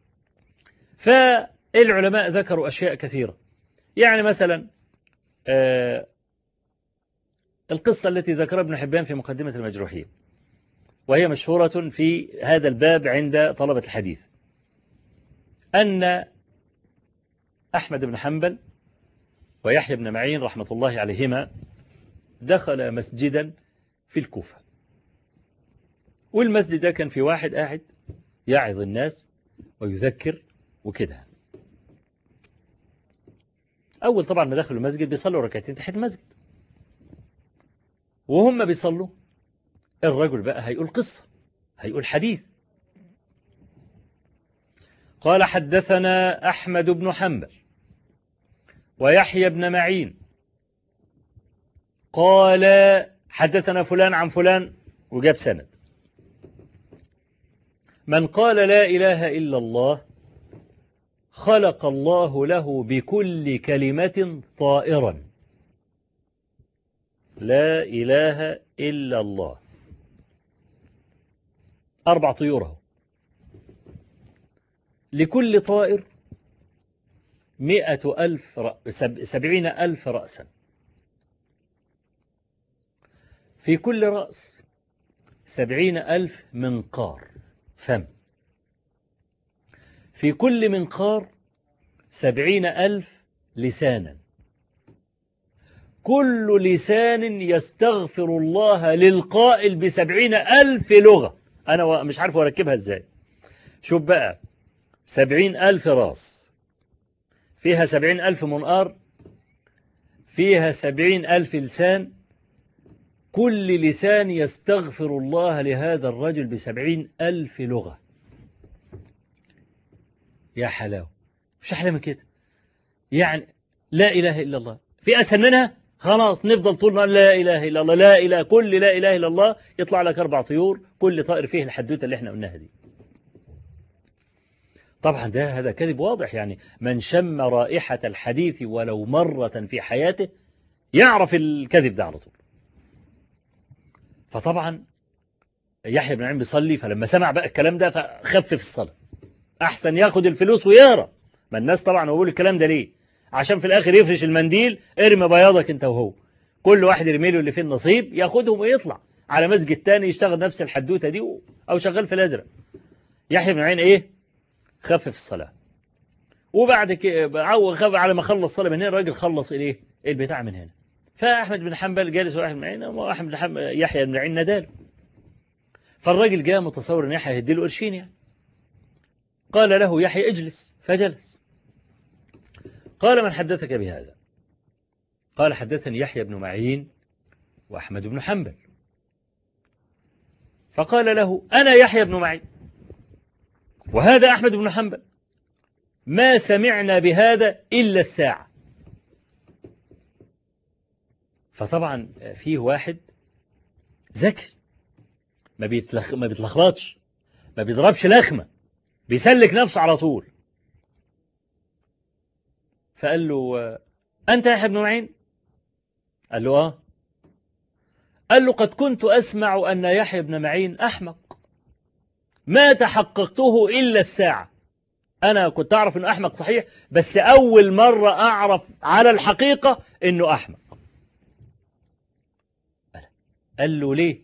فالعلماء ذكروا أشياء كثيرة يعني مثلا آه القصة التي ذكرها ابن حبان في مقدمة المجروحين وهي مشهورة في هذا الباب عند طلبة الحديث أن أحمد بن حنبل ويحيى بن معين رحمة الله عليهما دخل مسجدا في الكوفة والمسجد ده كان في واحد قاعد يعظ الناس ويذكر وكده أول طبعا ما دخلوا المسجد بيصلوا ركعتين تحت المسجد وهم بيصلوا الرجل بقى هيقول قصة هيقول حديث قال حدثنا أحمد بن حنبل ويحيى بن معين قال حدثنا فلان عن فلان وجاب سند من قال لا إله إلا الله خلق الله له بكل كلمة طائرا لا إله إلا الله أربع طيوره لكل طائر مئة ألف رأس سبعين ألف رأسا في كل رأس سبعين ألف منقار فم في كل منقار سبعين ألف لسانا كل لسان يستغفر الله للقائل بسبعين ألف لغة أنا مش عارف أركبها إزاي شوف بقى سبعين ألف راس فيها سبعين ألف منقار فيها سبعين ألف لسان كل لسان يستغفر الله لهذا الرجل بسبعين ألف لغة يا حلاوة مش أحلى من كده يعني لا إله إلا الله في أسهل منها خلاص نفضل طول ما لا إله إلا الله لا إله كل لا إله إلا الله يطلع لك أربع طيور كل طائر فيه الحدوتة اللي احنا قلناها دي طبعا ده هذا كذب واضح يعني من شم رائحة الحديث ولو مرة في حياته يعرف الكذب ده على طول فطبعا يحيى بن عين بيصلي فلما سمع بقى الكلام ده فخفف الصلاة أحسن ياخد الفلوس ويقرا ما الناس طبعا هو بيقول الكلام ده ليه عشان في الآخر يفرش المنديل ارمي بياضك انت وهو كل واحد يرمي له اللي فيه النصيب ياخدهم ويطلع على مسجد تاني يشتغل نفس الحدوتة دي أو شغال في الأزرق يحيى بن عين إيه خفف الصلاة وبعد كده على ما خلص الصلاة من هنا الراجل خلص إيه البتاع من هنا فأحمد بن حنبل جالس وأحمد بن عين وأحمد بن حنبل يحيى بن عين نداله فالراجل جاء متصور ان يحيى هيديله قرشين يعني قال له يحيى اجلس فجلس قال من حدثك بهذا قال حدثني يحيى بن معين وأحمد بن حنبل فقال له أنا يحيى بن معين وهذا أحمد بن حنبل ما سمعنا بهذا إلا الساعة فطبعا فيه واحد ذكي ما بيتلخ... ما بيتلخبطش ما بيضربش لخمة بيسلك نفسه على طول فقال له أنت يا ابن معين قال له آه قال له قد كنت أسمع أن يحيى بن معين أحمق ما تحققته إلا الساعة أنا كنت أعرف أنه أحمق صحيح بس أول مرة أعرف على الحقيقة أنه أحمق قال له ليه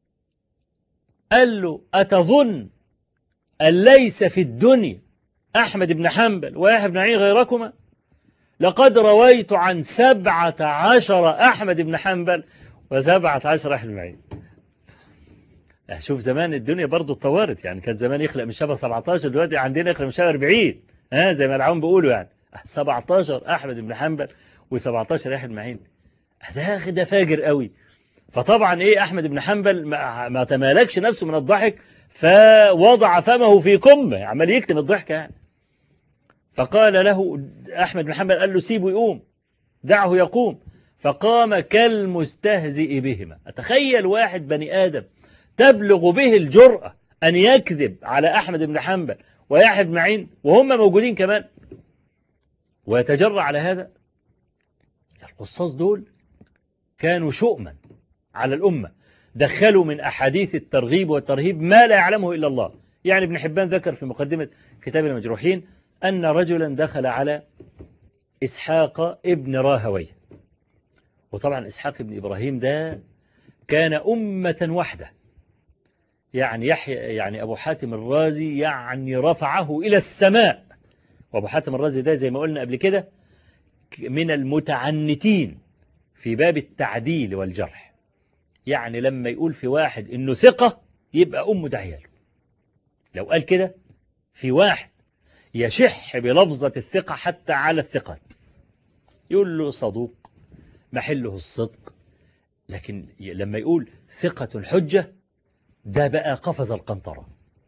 قال له أتظن أن ليس في الدنيا أحمد بن حنبل ويحيى بن معين غيركما لقد رويت عن سبعة عشر أحمد بن حنبل وسبعة عشر أحمد بن معين شوف زمان الدنيا برضو اتطورت يعني كان زمان يخلق من شبه 17 دلوقتي عندنا يخلق من شبه 40 ها زي ما العوام بيقولوا يعني 17 أحمد بن حنبل و17 أحمد معين ده ده فاجر قوي فطبعا ايه احمد بن حنبل ما, ما تمالكش نفسه من الضحك فوضع فمه في كمه عمال يكتم الضحك يعني فقال له احمد بن حنبل قال له سيبه يقوم دعه يقوم فقام كالمستهزئ بهما أتخيل واحد بني آدم تبلغ به الجرأة أن يكذب على أحمد بن حنبل ويحيى بن معين وهم موجودين كمان ويتجرأ على هذا القصاص دول كانوا شؤما على الأمة دخلوا من أحاديث الترغيب والترهيب ما لا يعلمه إلا الله يعني ابن حبان ذكر في مقدمة كتاب المجروحين أن رجلا دخل على إسحاق ابن راهويه وطبعا إسحاق بن إبراهيم ده كان أمة واحدة يعني يحيى يعني أبو حاتم الرازي يعني رفعه إلى السماء وأبو حاتم الرازي ده زي ما قلنا قبل كده من المتعنتين في باب التعديل والجرح يعني لما يقول في واحد إنه ثقة يبقى أمه ده عياله لو قال كده في واحد يشح بلفظة الثقة حتى على الثقات يقول له صدوق محله الصدق لكن لما يقول ثقة الحجة ده بقى قفز القنطرة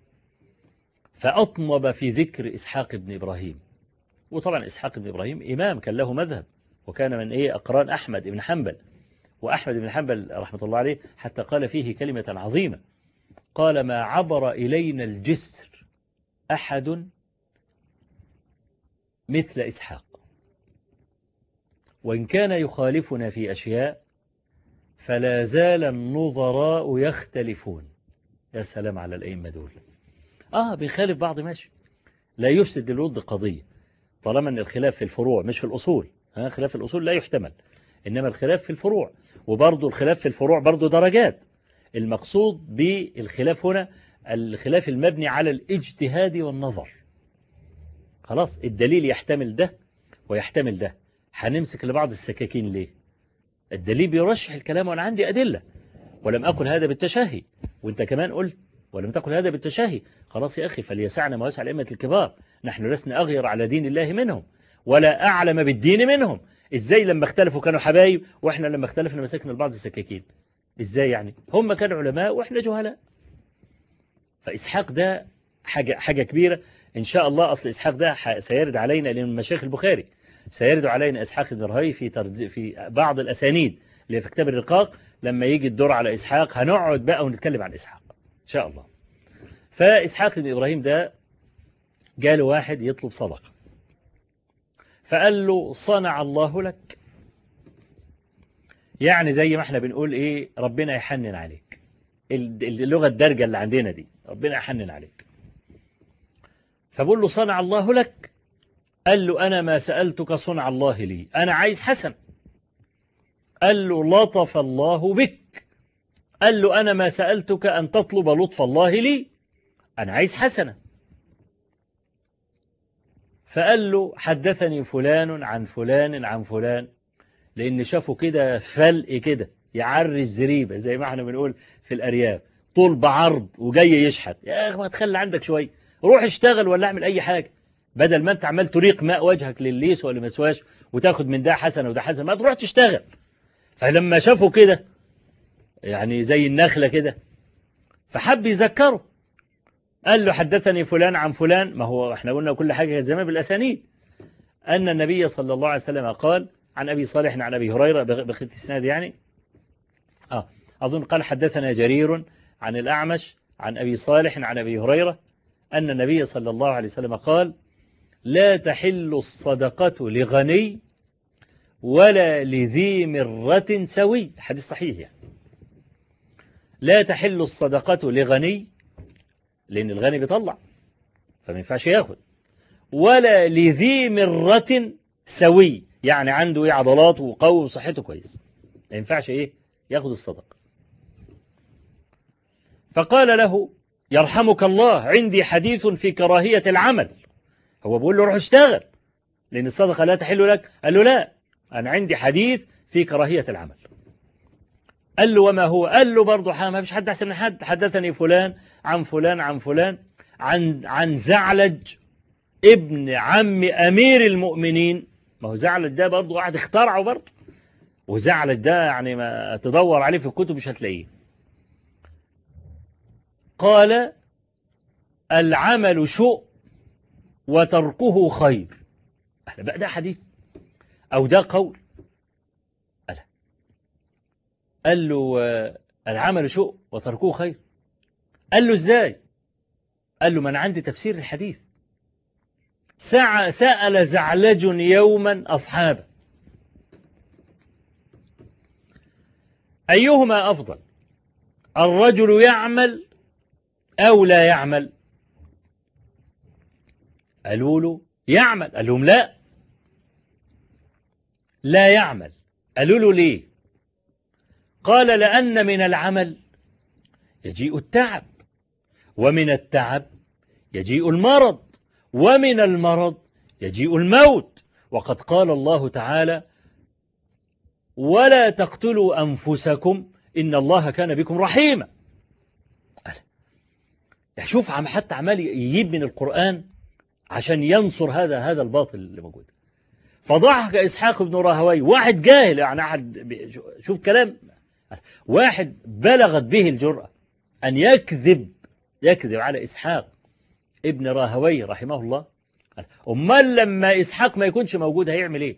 فأطنب في ذكر إسحاق بن إبراهيم وطبعا إسحاق بن إبراهيم إمام كان له مذهب وكان من إيه أقران أحمد بن حنبل وأحمد بن حنبل رحمة الله عليه حتى قال فيه كلمة عظيمة قال ما عبر إلينا الجسر أحد مثل إسحاق وإن كان يخالفنا في أشياء فلا زال النظراء يختلفون يا سلام على الأئمة دول آه بيخالف بعض ماشي لا يفسد الود قضية طالما أن الخلاف في الفروع مش في الأصول ها خلاف الأصول لا يحتمل إنما الخلاف في الفروع وبرضه الخلاف في الفروع برضه درجات المقصود بالخلاف هنا الخلاف المبني على الاجتهاد والنظر خلاص الدليل يحتمل ده ويحتمل ده هنمسك لبعض السكاكين ليه الدليل بيرشح الكلام وأنا عندي أدلة ولم أقل هذا بالتشهي وانت كمان قلت ولم تقل هذا بالتشهي خلاص يا أخي فليسعنا ما يسع الأئمة الكبار نحن لسنا أغير على دين الله منهم ولا أعلم بالدين منهم إزاي لما اختلفوا كانوا حبايب وإحنا لما اختلفنا مسكنا لبعض السكاكين إزاي يعني هم كانوا علماء وإحنا جهلاء فإسحاق ده حاجة, حاجة كبيرة إن شاء الله أصل إسحاق ده سيرد علينا لأن مشايخ البخاري سيرد علينا إسحاق بن رهي في ترج... في بعض الأسانيد اللي في كتاب الرقاق لما يجي الدور على إسحاق هنقعد بقى ونتكلم عن إسحاق إن شاء الله فإسحاق بن إبراهيم ده جاله واحد يطلب صدقة فقال له صنع الله لك يعني زي ما احنا بنقول ايه ربنا يحنن عليك اللغة الدرجة اللي عندنا دي ربنا يحنن عليك فبقول له صنع الله لك قال له أنا ما سألتك صنع الله لي أنا عايز حسن قال له لطف الله بك قال له أنا ما سألتك أن تطلب لطف الله لي أنا عايز حسنة فقال له حدثني فلان عن فلان عن فلان لأن شافوا كده فلق كده يعري الزريبة زي ما احنا بنقول في الأرياف طول بعرض وجاي يشحت يا أخي ما تخلي عندك شوية روح اشتغل ولا اعمل أي حاجة بدل ما انت عمال تريق ماء وجهك للليس ولا مسواش وتاخد من ده حسنة وده حسنة ما تروح تشتغل فلما شافوا كده يعني زي النخلة كده فحب يذكره قال له حدثني فلان عن فلان ما هو احنا قلنا كل حاجة كانت زمان بالأسانيد أن النبي صلى الله عليه وسلم قال عن أبي صالح عن أبي هريرة بخط السناد يعني آه أظن قال حدثنا جرير عن الأعمش عن أبي صالح عن أبي هريرة أن النبي صلى الله عليه وسلم قال لا تحل الصدقة لغني ولا لذي مرة سوي حديث صحيح يعني لا تحل الصدقة لغني لأن الغني بيطلع فما ينفعش ياخد ولا لذي مرة سوي يعني عنده ايه عضلات وقوي وصحته كويس ما ينفعش ايه ياخد الصدقة فقال له يرحمك الله عندي حديث في كراهية العمل هو بيقول له روح اشتغل لأن الصدقة لا تحل لك قال له لا أنا عندي حديث في كراهية العمل قال له وما هو قال له برضه ما فيش حد أحسن من حد حدثني فلان عن فلان عن فلان عن عن زعلج ابن عم أمير المؤمنين ما هو زعلج ده برضه قاعد اخترعه برضه وزعلج ده يعني ما تدور عليه في الكتب مش هتلاقيه قال العمل شؤ وتركه خير بقى ده حديث أو ده قول قال, قال له العمل شؤ وتركه خير قال له ازاي قال له من عندي تفسير الحديث سأل زعلج يوما أصحابه أيهما أفضل الرجل يعمل أو لا يعمل قالوا له يعمل قال لهم لا لا يعمل قالوا له ليه قال لأن من العمل يجيء التعب ومن التعب يجيء المرض ومن المرض يجيء الموت وقد قال الله تعالى ولا تقتلوا أنفسكم إن الله كان بكم رحيما شوف عم حتى عمال يجيب من القرآن عشان ينصر هذا هذا الباطل اللي موجود فضحك إسحاق بن راهوي واحد جاهل يعني أحد شوف كلام واحد بلغت به الجرأة أن يكذب يكذب على إسحاق ابن راهوي رحمه الله أمال لما إسحاق ما يكونش موجود هيعمل إيه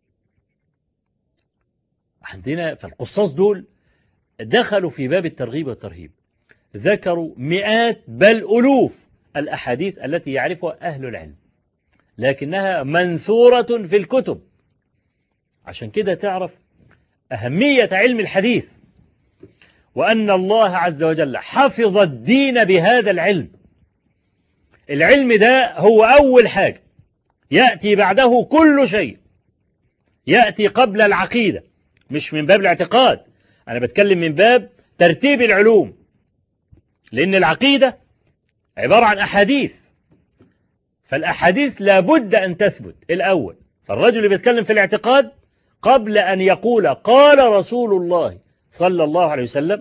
عندنا فالقصاص دول دخلوا في باب الترغيب والترهيب ذكروا مئات بل ألوف الأحاديث التي يعرفها أهل العلم لكنها منثورة في الكتب عشان كده تعرف أهمية علم الحديث وأن الله عز وجل حفظ الدين بهذا العلم العلم ده هو أول حاجة يأتي بعده كل شيء يأتي قبل العقيدة مش من باب الاعتقاد أنا بتكلم من باب ترتيب العلوم لأن العقيدة عبارة عن أحاديث فالأحاديث لابد أن تثبت الأول فالرجل اللي بيتكلم في الاعتقاد قبل أن يقول قال رسول الله صلى الله عليه وسلم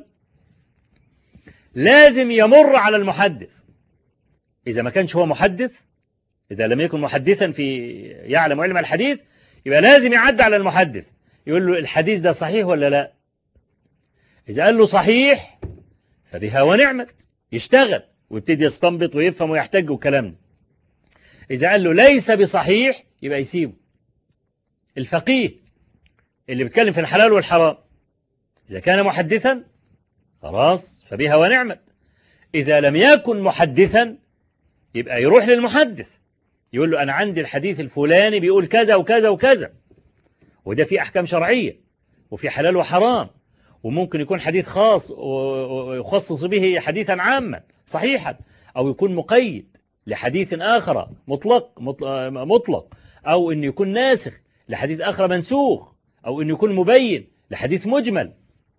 لازم يمر على المحدث إذا ما كانش هو محدث إذا لم يكن محدثا في يعلم علم الحديث يبقى لازم يعد على المحدث يقول له الحديث ده صحيح ولا لا إذا قال له صحيح فبها ونعمت يشتغل ويبتدي يستنبط ويفهم ويحتج والكلام ده إذا قال له ليس بصحيح يبقى يسيبه الفقيه اللي بيتكلم في الحلال والحرام إذا كان محدثا خلاص فبها ونعمت إذا لم يكن محدثا يبقى يروح للمحدث يقول له أنا عندي الحديث الفلاني بيقول كذا وكذا وكذا وده في أحكام شرعية وفي حلال وحرام وممكن يكون حديث خاص ويخصص به حديثا عاما صحيحا أو يكون مقيد لحديث آخر مطلق مطلق أو أن يكون ناسخ لحديث آخر منسوخ أو أن يكون مبين لحديث مجمل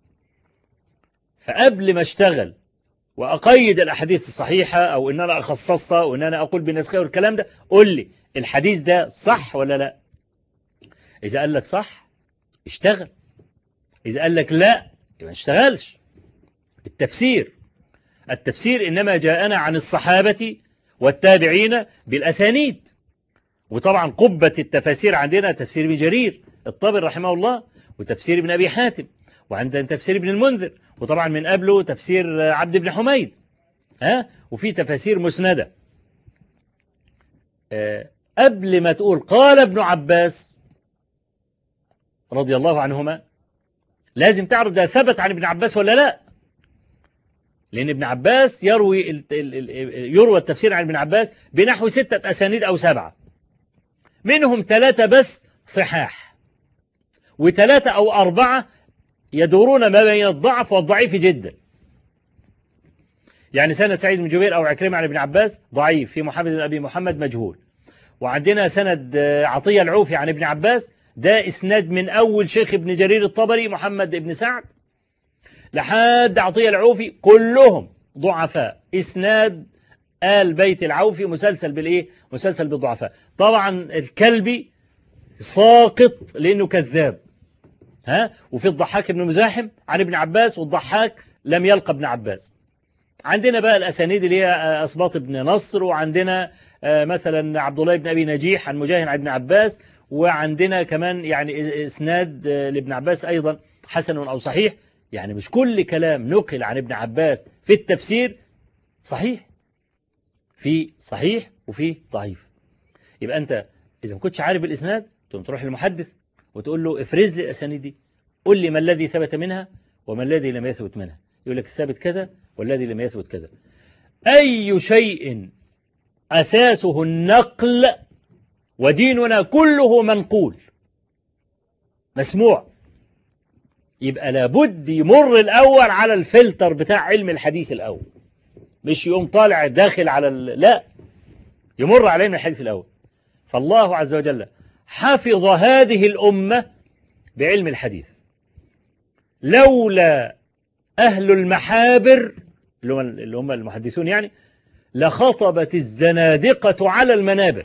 فقبل ما اشتغل وأقيد الأحاديث الصحيحة أو أن أنا أخصصها وأن أنا أقول بنسخها والكلام ده قل لي الحديث ده صح ولا لا إذا قال لك صح اشتغل إذا قال لك لا يبقى ما اشتغلش التفسير التفسير إنما جاءنا عن الصحابة والتابعين بالأسانيد وطبعا قبة التفاسير عندنا تفسير ابن جرير الطبري رحمه الله وتفسير ابن أبي حاتم وعندنا تفسير ابن المنذر وطبعا من قبله تفسير عبد بن حميد ها وفي تفاسير مسندة أه قبل ما تقول قال ابن عباس رضي الله عنهما لازم تعرف ده ثبت عن ابن عباس ولا لا لأن ابن عباس يروي يروى التفسير عن ابن عباس بنحو ستة أسانيد أو سبعة منهم ثلاثة بس صحاح وثلاثة أو أربعة يدورون ما بين الضعف والضعيف جدا يعني سند سعيد بن جبير أو عكرمة عن ابن عباس ضعيف في محمد بن أبي محمد مجهول وعندنا سند عطية العوفي عن ابن عباس ده إسناد من أول شيخ ابن جرير الطبري محمد بن سعد لحد عطية العوفي كلهم ضعفاء إسناد آل بيت العوفي مسلسل بالإيه مسلسل بالضعفاء طبعا الكلبي ساقط لأنه كذاب ها وفي الضحاك بن مزاحم عن ابن عباس والضحاك لم يلقى ابن عباس عندنا بقى الأسانيد اللي هي أسباط بن نصر وعندنا مثلا عبد الله بن أبي نجيح عن مجاهد عن ابن عباس وعندنا كمان يعني إسناد لابن عباس أيضا حسن أو صحيح يعني مش كل كلام نقل عن ابن عباس في التفسير صحيح في صحيح وفي ضعيف يبقى أنت إذا ما كنتش عارف الإسناد تقوم تروح للمحدث وتقول له افرز لي الأسانيد دي قل لي ما الذي ثبت منها وما الذي لم يثبت منها يقول لك الثابت كذا والذي لم يثبت كذا أي شيء أساسه النقل وديننا كله منقول مسموع يبقى لابد يمر الأول على الفلتر بتاع علم الحديث الأول مش يقوم طالع داخل على ال... لا يمر على علم الحديث الأول فالله عز وجل حفظ هذه الأمة بعلم الحديث لولا أهل المحابر اللي هم المحدثون يعني لخطبت الزنادقة على المنابر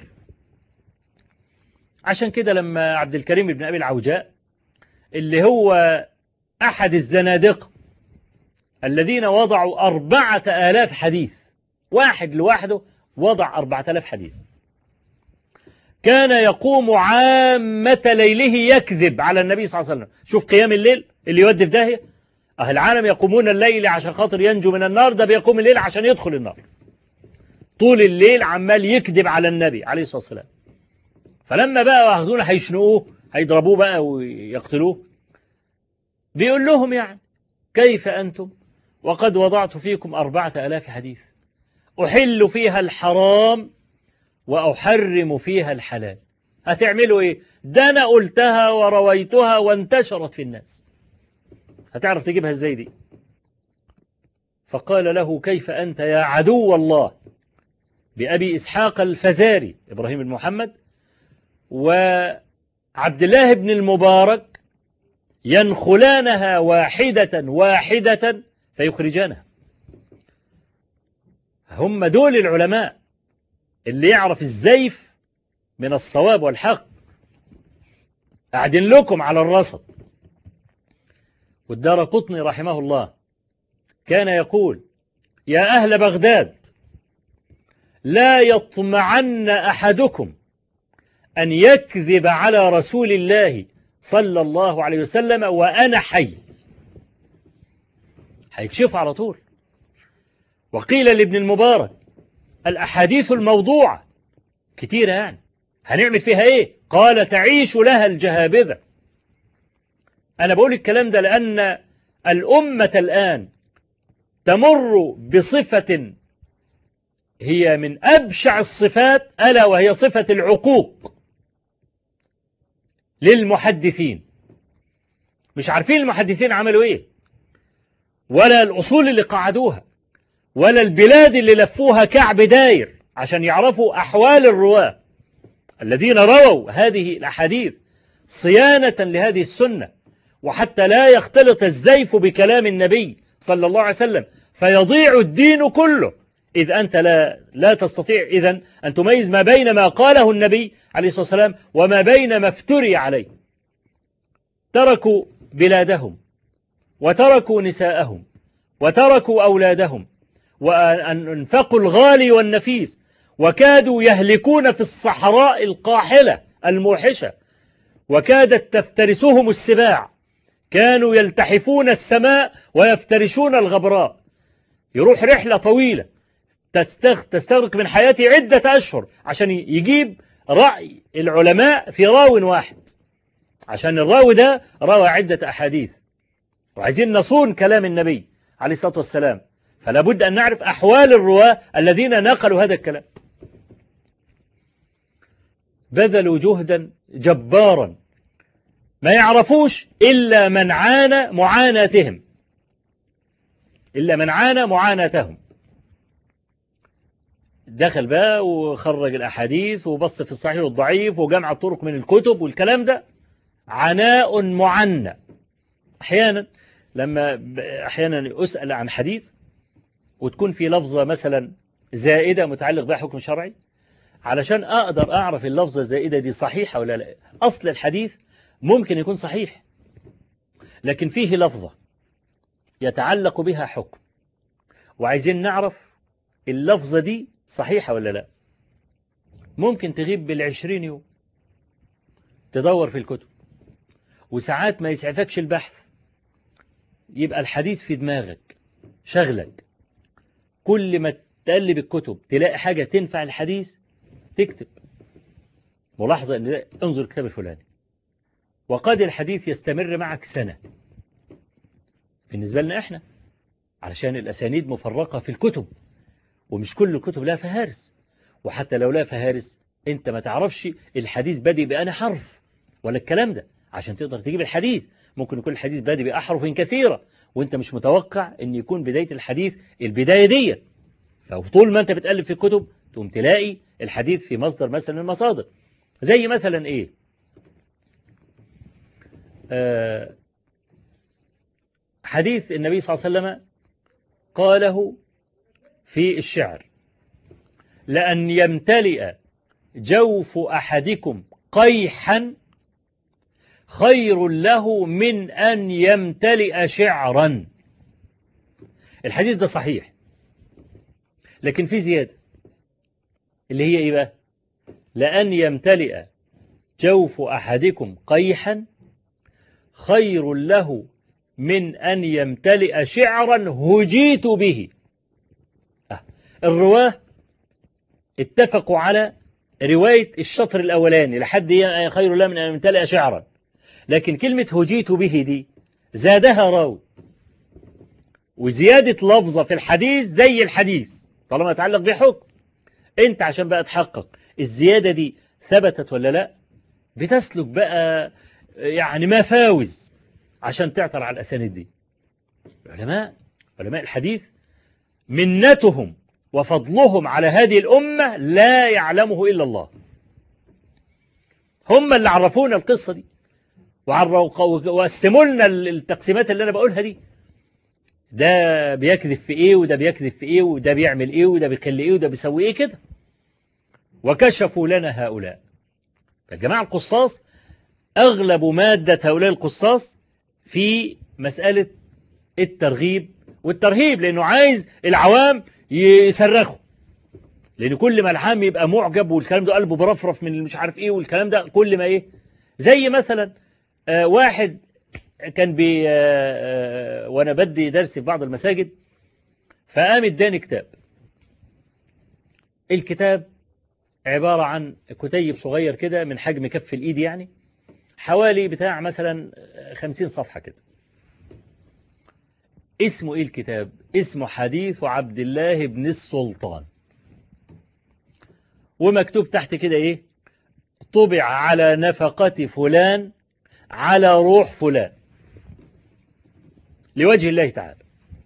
عشان كده لما عبد الكريم بن أبي العوجاء اللي هو أحد الزنادقة الذين وضعوا أربعة آلاف حديث واحد لوحده وضع أربعة آلاف حديث كان يقوم عامة ليله يكذب على النبي صلى الله عليه وسلم شوف قيام الليل اللي يودي في داهية أهل العالم يقومون الليل عشان خاطر ينجو من النار ده بيقوم الليل عشان يدخل النار طول الليل عمال يكذب على النبي عليه الصلاة والسلام فلما بقى واخدونا هيشنقوه هيضربوه بقى ويقتلوه بيقول لهم يعني كيف أنتم وقد وضعت فيكم أربعة ألاف حديث أحل فيها الحرام وأحرم فيها الحلال هتعملوا إيه ده أنا قلتها ورويتها وانتشرت في الناس هتعرف تجيبها ازاي دي فقال له كيف أنت يا عدو الله بأبي إسحاق الفزاري إبراهيم بن محمد وعبد الله بن المبارك ينخلانها واحدة واحدة فيخرجانها هم دول العلماء اللي يعرف الزيف من الصواب والحق أعدن لكم على الرصد والدار قطني رحمه الله كان يقول يا أهل بغداد لا يطمعن أحدكم أن يكذب على رسول الله صلى الله عليه وسلم وأنا حي هيكشف على طول وقيل لابن المبارك الأحاديث الموضوعة كتيرة يعني هنعمل فيها إيه قال تعيش لها الجهابذة أنا بقول الكلام ده لأن الأمة الآن تمر بصفة هي من أبشع الصفات ألا وهي صفة العقوق للمحدثين مش عارفين المحدثين عملوا إيه ولا الأصول اللي قعدوها ولا البلاد اللي لفوها كعب داير عشان يعرفوا أحوال الرواة الذين رووا هذه الأحاديث صيانة لهذه السنة وحتى لا يختلط الزيف بكلام النبي صلى الله عليه وسلم فيضيع الدين كله إذ أنت لا, لا تستطيع إذن أن تميز ما بين ما قاله النبي عليه الصلاة والسلام وما بين ما افتري عليه تركوا بلادهم وتركوا نساءهم وتركوا أولادهم وأنفقوا الغالي والنفيس وكادوا يهلكون في الصحراء القاحلة الموحشة وكادت تفترسهم السباع كانوا يلتحفون السماء ويفترشون الغبراء يروح رحلة طويلة تستغرق من حياته عدة أشهر عشان يجيب رأي العلماء في راو واحد عشان الراوي ده روى عدة أحاديث وعايزين نصون كلام النبي عليه الصلاة والسلام فلا بد أن نعرف أحوال الرواة الذين نقلوا هذا الكلام بذلوا جهدا جبارا ما يعرفوش إلا من عانى معاناتهم إلا من عانى معاناتهم دخل بقى وخرج الأحاديث وبص في الصحيح والضعيف وجمع الطرق من الكتب والكلام ده عناء معنى أحيانا لما أحيانا أسأل عن حديث وتكون في لفظة مثلا زائدة متعلق بها حكم شرعي علشان أقدر أعرف اللفظة الزائدة دي صحيحة ولا لا أصل الحديث ممكن يكون صحيح لكن فيه لفظة يتعلق بها حكم وعايزين نعرف اللفظة دي صحيحة ولا لا ممكن تغيب بالعشرين يوم تدور في الكتب وساعات ما يسعفكش البحث يبقى الحديث في دماغك شغلك كل ما تقلب الكتب تلاقي حاجة تنفع الحديث تكتب ملاحظة ان ده انظر الكتاب الفلاني وقد الحديث يستمر معك سنة بالنسبة لنا احنا علشان الأسانيد مفرقة في الكتب ومش كل الكتب لها فهارس وحتى لو لها فهارس انت ما تعرفش الحديث بادئ بأنا حرف ولا الكلام ده عشان تقدر تجيب الحديث ممكن يكون الحديث بادئ بأحرف كثيرة وانت مش متوقع ان يكون بداية الحديث البداية دي فطول ما انت بتقلب في الكتب تقوم تلاقي الحديث في مصدر مثلا من المصادر زي مثلا ايه آه حديث النبي صلى الله عليه وسلم قاله في الشعر لأن يمتلئ جوف أحدكم قيحا خير له من أن يمتلئ شعرا الحديث ده صحيح لكن في زيادة اللي هي إيه بقى لأن يمتلئ جوف أحدكم قيحا خير له من أن يمتلئ شعرا هجيت به الرواه اتفقوا على رواية الشطر الأولاني لحد خير له من أن يمتلئ شعرا لكن كلمة هجيت به دي زادها راوي وزيادة لفظة في الحديث زي الحديث طالما يتعلق بحكم انت عشان بقى تحقق الزيادة دي ثبتت ولا لا بتسلك بقى يعني مفاوز عشان تعثر على الأسانيد دي العلماء علماء الحديث منتهم وفضلهم على هذه الأمة لا يعلمه إلا الله هم اللي عرفونا القصة دي وقسموا لنا التقسيمات اللي أنا بقولها دي ده بيكذب في إيه وده بيكذب في إيه وده بيعمل إيه وده بيخلي إيه وده بيسوي إيه كده وكشفوا لنا هؤلاء الجماعة القصاص أغلب مادة هؤلاء القصاص في مسألة الترغيب والترهيب لأنه عايز العوام يصرخوا لأن كل ما العام يبقى معجب والكلام ده قلبه برفرف من مش عارف إيه والكلام ده كل ما إيه زي مثلا آه واحد كان بي آه آه وأنا بدي درس في بعض المساجد فقام اداني كتاب الكتاب عبارة عن كتيب صغير كده من حجم كف الإيد يعني حوالي بتاع مثلا خمسين صفحة كده اسمه إيه الكتاب اسمه حديث عبد الله بن السلطان ومكتوب تحت كده إيه طبع على نفقة فلان على روح فلان لوجه الله تعالى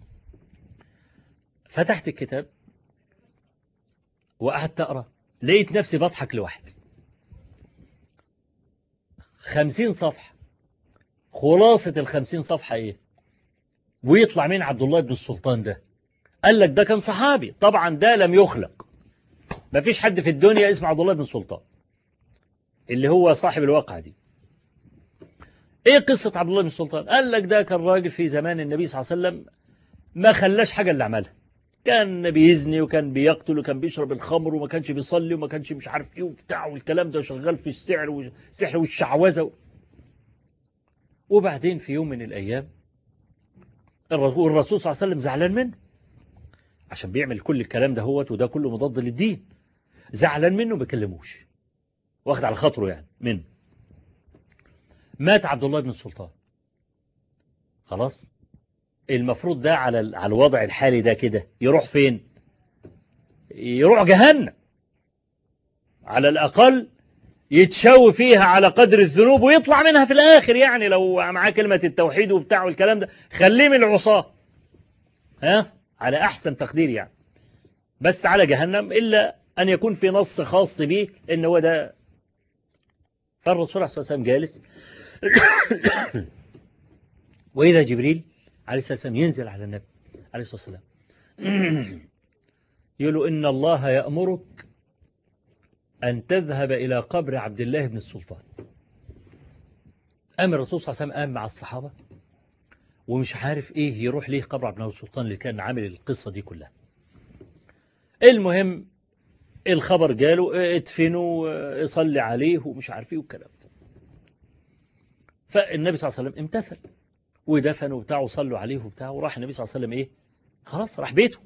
فتحت الكتاب وقعدت أقرأ لقيت نفسي بضحك لوحدي خمسين صفحة خلاصة الخمسين صفحة ايه ويطلع مين عبد الله بن السلطان ده قال لك ده كان صحابي طبعا ده لم يخلق ما فيش حد في الدنيا اسمه عبد الله بن السلطان اللي هو صاحب الواقعة دي ايه قصة عبد الله بن السلطان قال لك ده كان راجل في زمان النبي صلى الله عليه وسلم ما خلاش حاجة اللي عملها كان بيزني وكان بيقتل وكان بيشرب الخمر وما كانش بيصلي وما كانش مش عارف ايه وبتاع والكلام ده شغال في السحر والسحر والشعوذه وبعدين في يوم من الايام الرسول صلى الله عليه وسلم زعلان منه عشان بيعمل كل الكلام ده هوت وده كله مضاد للدين زعلان منه ما بيكلموش واخد على خاطره يعني منه مات عبد الله بن السلطان خلاص المفروض ده على على الوضع الحالي ده كده يروح فين يروح جهنم على الأقل يتشوي فيها على قدر الذنوب ويطلع منها في الآخر يعني لو معاه كلمة التوحيد وبتاع والكلام ده خليه من العصاة ها على أحسن تقدير يعني بس على جهنم إلا أن يكون في نص خاص به إن هو ده فالرسول صلى الله عليه وسلم جالس وإذا جبريل عليه الصلاة والسلام ينزل على النبي عليه الصلاة والسلام يقول له إن الله يأمرك أن تذهب إلى قبر عبد الله بن السلطان قام الرسول صلى الله عليه وسلم قام مع الصحابة ومش عارف إيه يروح ليه قبر عبد الله بن السلطان اللي كان عامل القصة دي كلها المهم الخبر جاله ادفنوا يصلي عليه ومش عارف ايه والكلام ده فالنبي صلى الله عليه وسلم امتثل ودفنوا بتاعه وصلوا عليه وبتاعه وراح النبي صلى الله عليه وسلم ايه خلاص راح بيته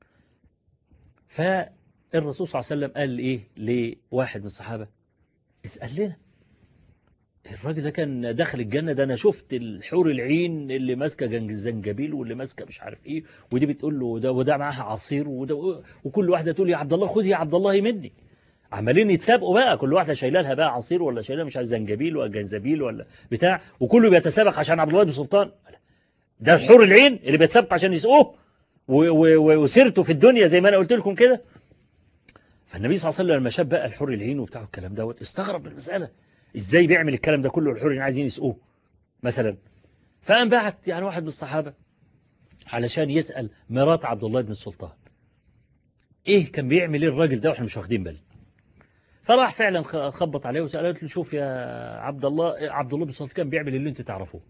فالرسول صلى الله عليه وسلم قال ايه لواحد من الصحابة اسأل لنا الراجل ده كان داخل الجنة ده أنا شفت الحور العين اللي ماسكة زنجبيل واللي ماسكة مش عارف إيه ودي بتقول له ده وده معاها عصير وده وكل واحدة تقول يا عبد الله خذ يا عبد الله مني عمالين يتسابقوا بقى كل واحدة شايله لها بقى عصير ولا شايله مش عارف زنجبيل ولا جنزبيل ولا بتاع وكله بيتسابق عشان عبد الله بن سلطان ده الحور العين اللي بيتسابق عشان يسقوه وسيرته في الدنيا زي ما أنا قلت لكم كده فالنبي صلى الله عليه وسلم لما شاف بقى الحور العين وبتاع الكلام دوت استغرب من المسألة ازاي بيعمل الكلام ده كله الحور عايزين يسقوه مثلا فقام بعت يعني واحد من الصحابة علشان يسأل مرات عبد الله بن السلطان ايه كان بيعمل ايه الراجل ده واحنا مش واخدين بالنا فراح فعلا خبط عليه وسأل قالت له شوف يا عبد الله عبد الله بن السلطان كان بيعمل اللي انت تعرفوه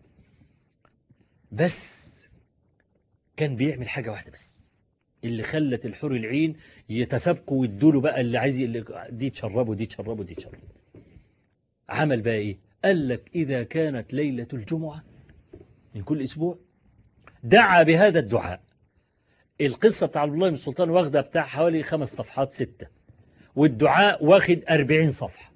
بس كان بيعمل حاجة واحدة بس اللي خلت الحور العين يتسابقوا ويدوا له بقى اللي عايز اللي دي تشربه دي تشربه دي تشربه عمل بقى ايه قال لك إذا كانت ليلة الجمعة من كل أسبوع دعا بهذا الدعاء القصة بتاع عبد الله بن السلطان واخدة بتاع حوالي خمس صفحات ستة والدعاء واخد أربعين صفحة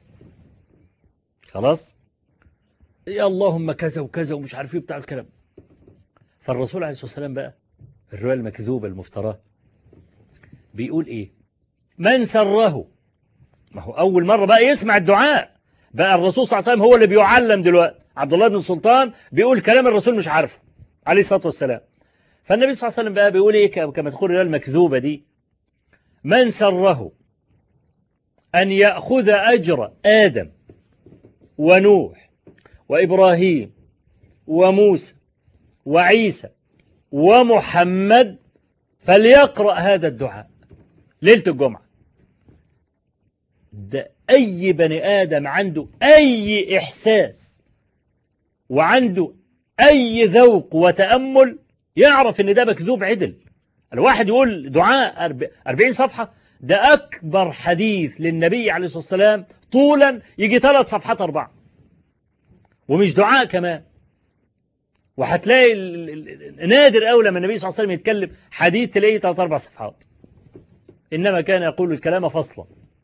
خلاص يا اللهم كذا وكذا ومش عارف ايه بتاع الكلام فالرسول عليه الصلاة والسلام بقى الرواية المكذوبة المفتراه بيقول ايه من سره ما هو أول مرة بقى يسمع الدعاء بقى الرسول صلى الله عليه وسلم هو اللي بيعلم دلوقتي عبد الله بن السلطان بيقول كلام الرسول مش عارفه عليه الصلاة والسلام فالنبي صلى الله عليه وسلم بقى بيقول ايه كما تقول المكذوبة دي من سره أن يأخذ أجر آدم ونوح وإبراهيم وموسى وعيسى ومحمد فليقرأ هذا الدعاء ليلة الجمعة ده أي بني آدم عنده أي إحساس وعنده أي ذوق وتأمل يعرف إن ده مكذوب عدل الواحد يقول دعاء أربعين صفحة ده أكبر حديث للنبي عليه الصلاة والسلام طولا يجي ثلاث صفحات أربعة ومش دعاء كمان وهتلاقي نادر أوي لما النبي صلى الله عليه وسلم يتكلم حديث تلاقيه ثلاث أربع صفحات إنما كان يقول الكلام فصلا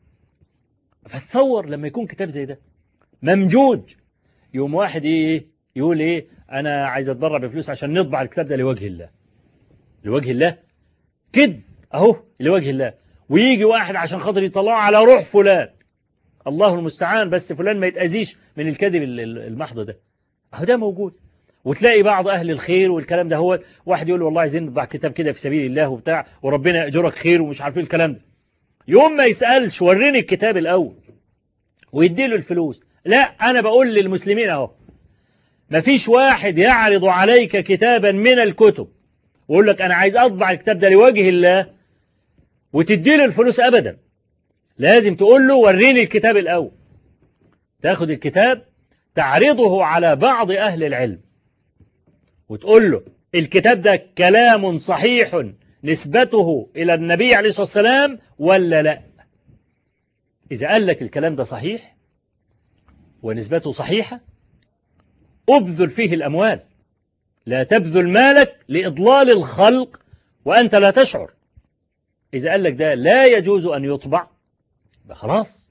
فتصور لما يكون كتاب زي ده ممجوج يوم واحد ايه يقول ايه انا عايز اتبرع بفلوس عشان نطبع الكتاب ده لوجه الله لوجه الله كده اهو لوجه الله ويجي واحد عشان خاطر يطلعه على روح فلان الله المستعان بس فلان ما يتأذيش من الكذب المحض ده اهو ده موجود وتلاقي بعض أهل الخير والكلام ده هو واحد يقول والله عايزين نطبع كتاب كده في سبيل الله وبتاع وربنا يأجرك خير ومش عارفين الكلام ده يوم ما يسألش وريني الكتاب الأول ويديله الفلوس لا أنا بقول للمسلمين أهو مفيش واحد يعرض عليك كتابا من الكتب ويقول لك أنا عايز أطبع الكتاب ده لوجه الله وتديله الفلوس أبدا لازم تقول له وريني الكتاب الأول تاخد الكتاب تعرضه على بعض أهل العلم وتقول له الكتاب ده كلام صحيح نسبته إلى النبي عليه الصلاة والسلام ولا لا إذا قال لك الكلام ده صحيح ونسبته صحيحة أبذل فيه الأموال لا تبذل مالك لإضلال الخلق وأنت لا تشعر إذا قال لك ده لا يجوز أن يطبع خلاص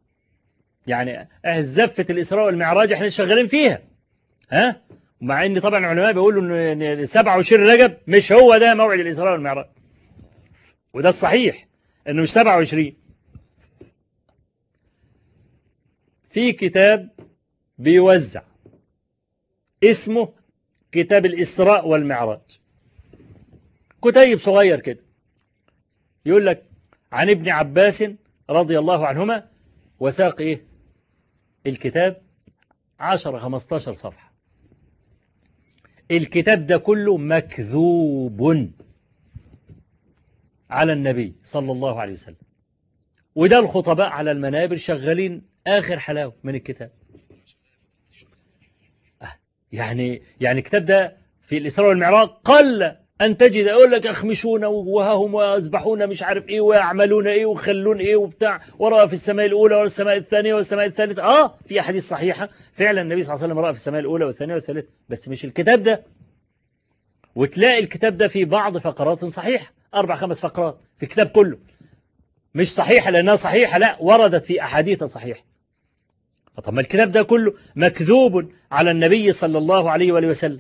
يعني زفة الإسراء والمعراج احنا شغالين فيها ها مع ان طبعا العلماء بيقولوا ان 27 رجب مش هو ده موعد الإسراء والمعراج وده الصحيح انه مش 27 في كتاب بيوزع اسمه كتاب الإسراء والمعراج كتيب صغير كده يقول لك عن ابن عباس رضي الله عنهما وساق إيه الكتاب 10 15 صفحة الكتاب ده كله مكذوب على النبي صلى الله عليه وسلم وده الخطباء على المنابر شغالين آخر حلاوة من الكتاب يعني يعني الكتاب ده في الإسراء والمعراج قل أن تجد أقول لك أخمشون وهم ويذبحون مش عارف إيه ويعملون إيه ويخلون إيه وبتاع ورأى في السماء الأولى والسماء الثانية والسماء الثالثة آه في أحاديث صحيحة فعلا النبي صلى الله عليه وسلم رأى في السماء الأولى والثانية والثالثة بس مش الكتاب ده وتلاقي الكتاب ده في بعض فقرات صحيحة أربع خمس فقرات في الكتاب كله مش صحيحة لأنها صحيحة لا وردت في أحاديث صحيحة طب ما الكتاب ده كله مكذوب على النبي صلى الله عليه وآله وسلم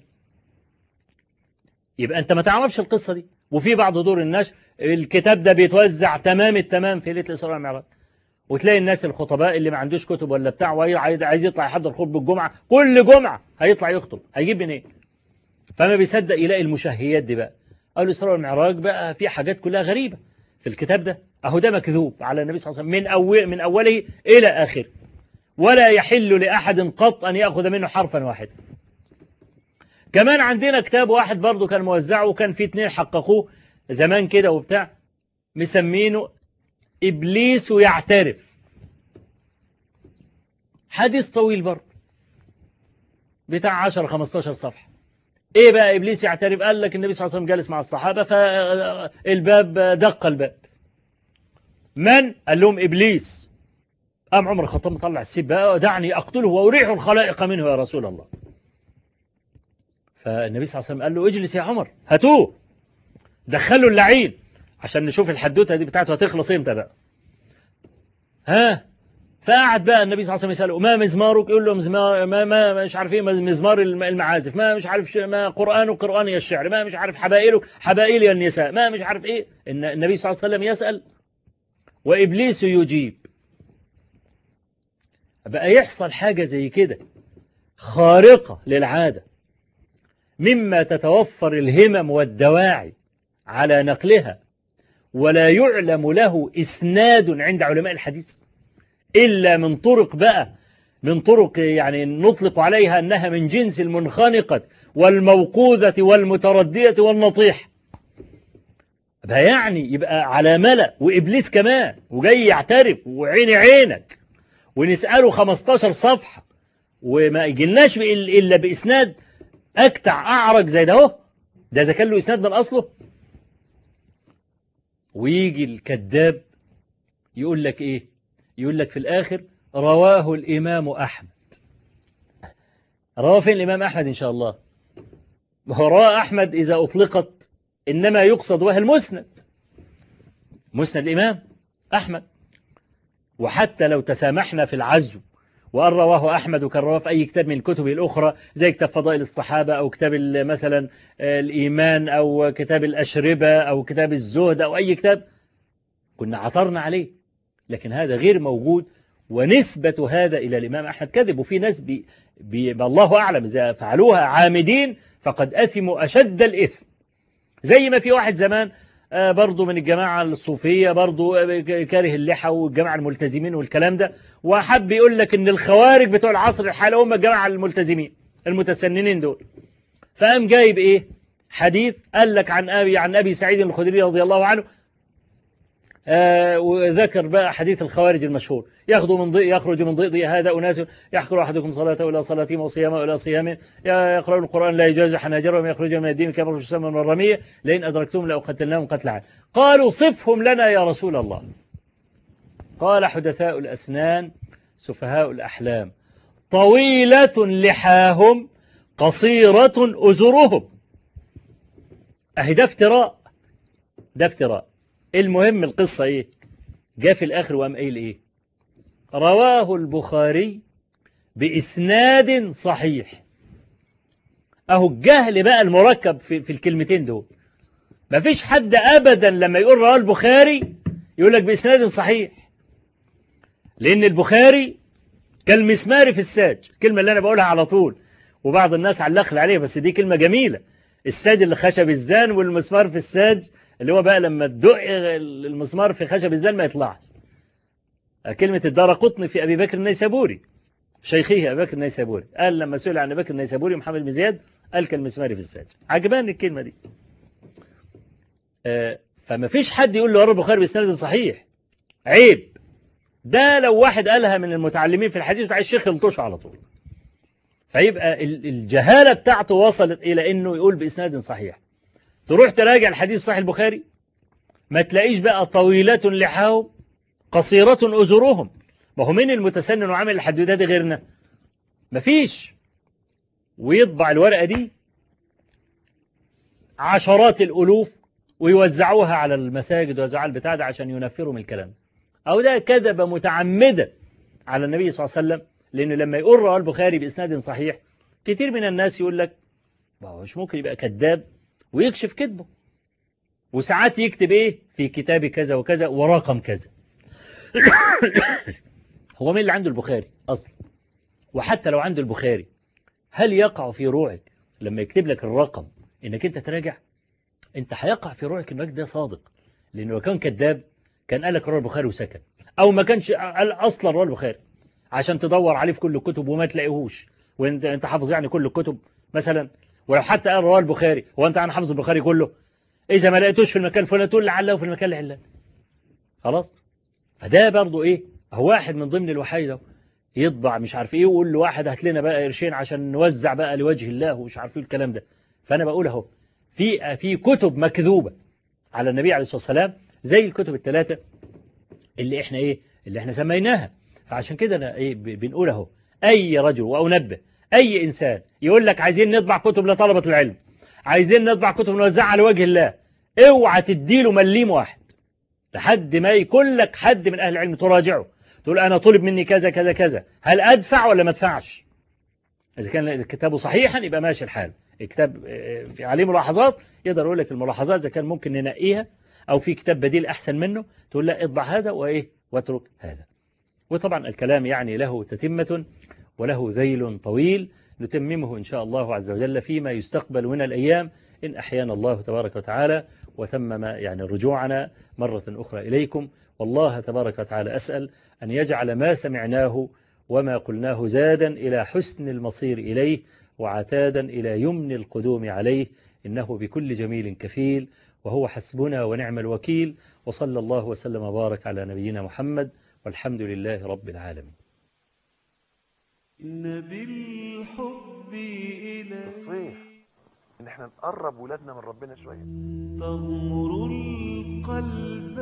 يبقى أنت ما تعرفش القصة دي وفي بعض دور النشر الكتاب ده بيتوزع تمام التمام في ليلة الإسراء والمعراج وتلاقي الناس الخطباء اللي ما عندوش كتب ولا بتاع وعايز يطلع يحضر خطبة الجمعة كل جمعة هيطلع يخطب هيجيب منين إيه؟ فما بيصدق يلاقي المشهيات دي بقى قالوا الإسراء والمعراج بقى في حاجات كلها غريبة في الكتاب ده أهو ده مكذوب على النبي صلى الله عليه وسلم من, أول من أوله إلى آخره ولا يحل لأحد قط أن يأخذ منه حرفا واحدا كمان عندنا كتاب واحد برضه كان موزعه وكان فيه اتنين حققوه زمان كده وبتاع مسمينه إبليس يعترف حديث طويل برضه بتاع 10 15 صفحة ايه بقى ابليس يعترف قال لك النبي صلى الله عليه وسلم جالس مع الصحابة فالباب دق الباب من قال لهم ابليس قام عمر الخطاب مطلع السيف بقى دعني اقتله واريح الخلائق منه يا رسول الله فالنبي صلى الله عليه وسلم قال له اجلس يا عمر هاتوه دخلوا اللعين عشان نشوف الحدوته دي بتاعته هتخلص امتى بقى ها فقعد بقى النبي صلى الله عليه وسلم يساله ما مزمارك يقول له مزمار ما, ما مش عارف ايه مزمار المعازف ما مش عارف ما قرآن قرآني الشعر ما مش عارف حبائله حبائلي النساء ما مش عارف ايه إن النبي صلى الله عليه وسلم يسأل وإبليس يجيب بقى يحصل حاجة زي كده خارقة للعادة مما تتوفر الهمم والدواعي على نقلها ولا يعلم له إسناد عند علماء الحديث إلا من طرق بقى من طرق يعني نطلق عليها أنها من جنس المنخنقة والموقوذة والمتردية والنطيح ده يعني يبقى على ملأ وإبليس كمان وجاي يعترف وعيني عينك ونسأله 15 صفحة وما يجيلناش إلا بإسناد أكتع أعرج زي ده اهو ده إذا كان له إسناد من أصله ويجي الكذاب يقول لك إيه يقول لك في الآخر رواه الإمام أحمد رواه فين الإمام أحمد إن شاء الله رواه أحمد إذا أطلقت إنما يقصد وهي المسند مسند الإمام أحمد وحتى لو تسامحنا في العزو وأن رواه أحمد وكان رواه في أي كتاب من الكتب الأخرى زي كتاب فضائل الصحابة أو كتاب مثلا الإيمان أو كتاب الأشربة أو كتاب الزهد أو أي كتاب كنا عثرنا عليه لكن هذا غير موجود ونسبة هذا إلى الإمام أحمد كذب وفي ناس بي بي الله أعلم إذا فعلوها عامدين فقد أثموا أشد الإثم زي ما في واحد زمان برضه من الجماعة الصوفية برضه كاره اللحى والجماعة الملتزمين والكلام ده وحب يقول لك ان الخوارج بتوع العصر الحالي هم الجماعة الملتزمين المتسننين دول فقام جايب ايه حديث قال لك عن أبي عن أبي سعيد الخدري رضي الله عنه آه وذكر بقى حديث الخوارج المشهور ياخذ من ضيء يخرج من ضيء هذا أناس يحقر أحدكم صلاته إلى صلاتهم وصيامه إلى صيامه يقرأون القرآن لا يجاز حناجرهم يخرج من الدين كما يخرج السم من الرمية لئن أدركتم لأقتلناهم قتل قالوا صفهم لنا يا رسول الله قال حدثاء الأسنان سفهاء الأحلام طويلة لحاهم قصيرة أزرهم أهي ده افتراء ده افتراء المهم القصة ايه جاء في الاخر وقام قايل ايه رواه البخاري باسناد صحيح اهو الجهل بقى المركب في, في الكلمتين دول مفيش حد ابدا لما يقول رواه البخاري يقول لك باسناد صحيح لان البخاري كالمسمار في الساج الكلمه اللي انا بقولها على طول وبعض الناس علق عليها بس دي كلمه جميله الساج اللي خشب الزان والمسمار في الساج اللي هو بقى لما تدق المسمار في خشب الزان ما يطلعش كلمة الدار قطن في أبي بكر النيسابوري شيخه أبي بكر النيسابوري قال لما سئل عن أبي بكر النيسابوري محمد بن زياد قال كالمسمار في الساج عجباني الكلمة دي آه، فما فيش حد يقول له البخاري بإسناد صحيح عيب ده لو واحد قالها من المتعلمين في الحديث بتاع الشيخ يلطشه على طول فيبقى الجهالة بتاعته وصلت إلى أنه يقول بإسناد صحيح تروح تراجع الحديث صحيح البخاري ما تلاقيش بقى طويلة لحاهم قصيرة أزرهم ما هو مين المتسنن وعامل الحدودات غيرنا مفيش ويطبع الورقة دي عشرات الألوف ويوزعوها على المساجد ويوزعوها على البتاع ده عشان ينفروا من الكلام أو ده كذب متعمدا على النبي صلى الله عليه وسلم لأنه لما يقول رواه البخاري بإسناد صحيح كتير من الناس يقول لك ما هو مش ممكن يبقى كذاب ويكشف كذبه وساعات يكتب ايه في كتاب كذا وكذا ورقم كذا هو مين اللي عنده البخاري أصلا وحتى لو عنده البخاري هل يقع في روعك لما يكتب لك الرقم انك انت تراجع انت هيقع في روعك انك ده صادق لانه لو كان كذاب كان قال لك رواه البخاري وسكت او ما كانش قال اصلا رواه البخاري عشان تدور عليه في كل الكتب وما تلاقيهوش وانت انت حافظ يعني كل الكتب مثلا ولو حتى قال رواه البخاري هو انت انا حافظ البخاري كله اذا ما لقيتوش في المكان الفلاني تقول لعله في المكان العلاني خلاص فده برضه ايه هو واحد من ضمن الوحي ده يطبع مش عارف ايه ويقول له واحد هات لنا بقى قرشين عشان نوزع بقى لوجه الله ومش عارف ايه الكلام ده فانا بقول اهو في في كتب مكذوبه على النبي عليه الصلاه والسلام زي الكتب الثلاثه اللي احنا ايه اللي احنا سميناها فعشان كده انا ايه بنقول اهو اي رجل وانبه اي انسان يقول لك عايزين نطبع كتب لطلبه العلم عايزين نطبع كتب نوزعها على وجه الله اوعى تديله مليم واحد لحد ما يكون لك حد من اهل العلم تراجعه تقول انا طلب مني كذا كذا كذا هل ادفع ولا ما ادفعش اذا كان الكتاب صحيحا يبقى ماشي الحال الكتاب في عليه ملاحظات يقدر يقول لك الملاحظات اذا كان ممكن ننقيها او في كتاب بديل احسن منه تقول لا اطبع هذا وايه واترك هذا وطبعا الكلام يعني له تتمة وله ذيل طويل نتممه إن شاء الله عز وجل فيما يستقبل من الأيام إن أحيانا الله تبارك وتعالى وتمم يعني رجوعنا مرة أخرى إليكم والله تبارك وتعالى أسأل أن يجعل ما سمعناه وما قلناه زادا إلى حسن المصير إليه وعتادا إلى يمن القدوم عليه إنه بكل جميل كفيل وهو حسبنا ونعم الوكيل وصلى الله وسلم وبارك على نبينا محمد والحمد لله رب العالمين إن بالحب إلى الصيف ان احنا نقرب ولادنا من ربنا شويه تغمر القلب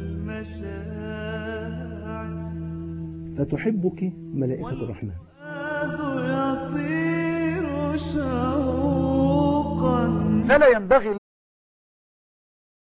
المشاعر فتحبك ملائكة الرحمن يطير شوقا فلا ينبغي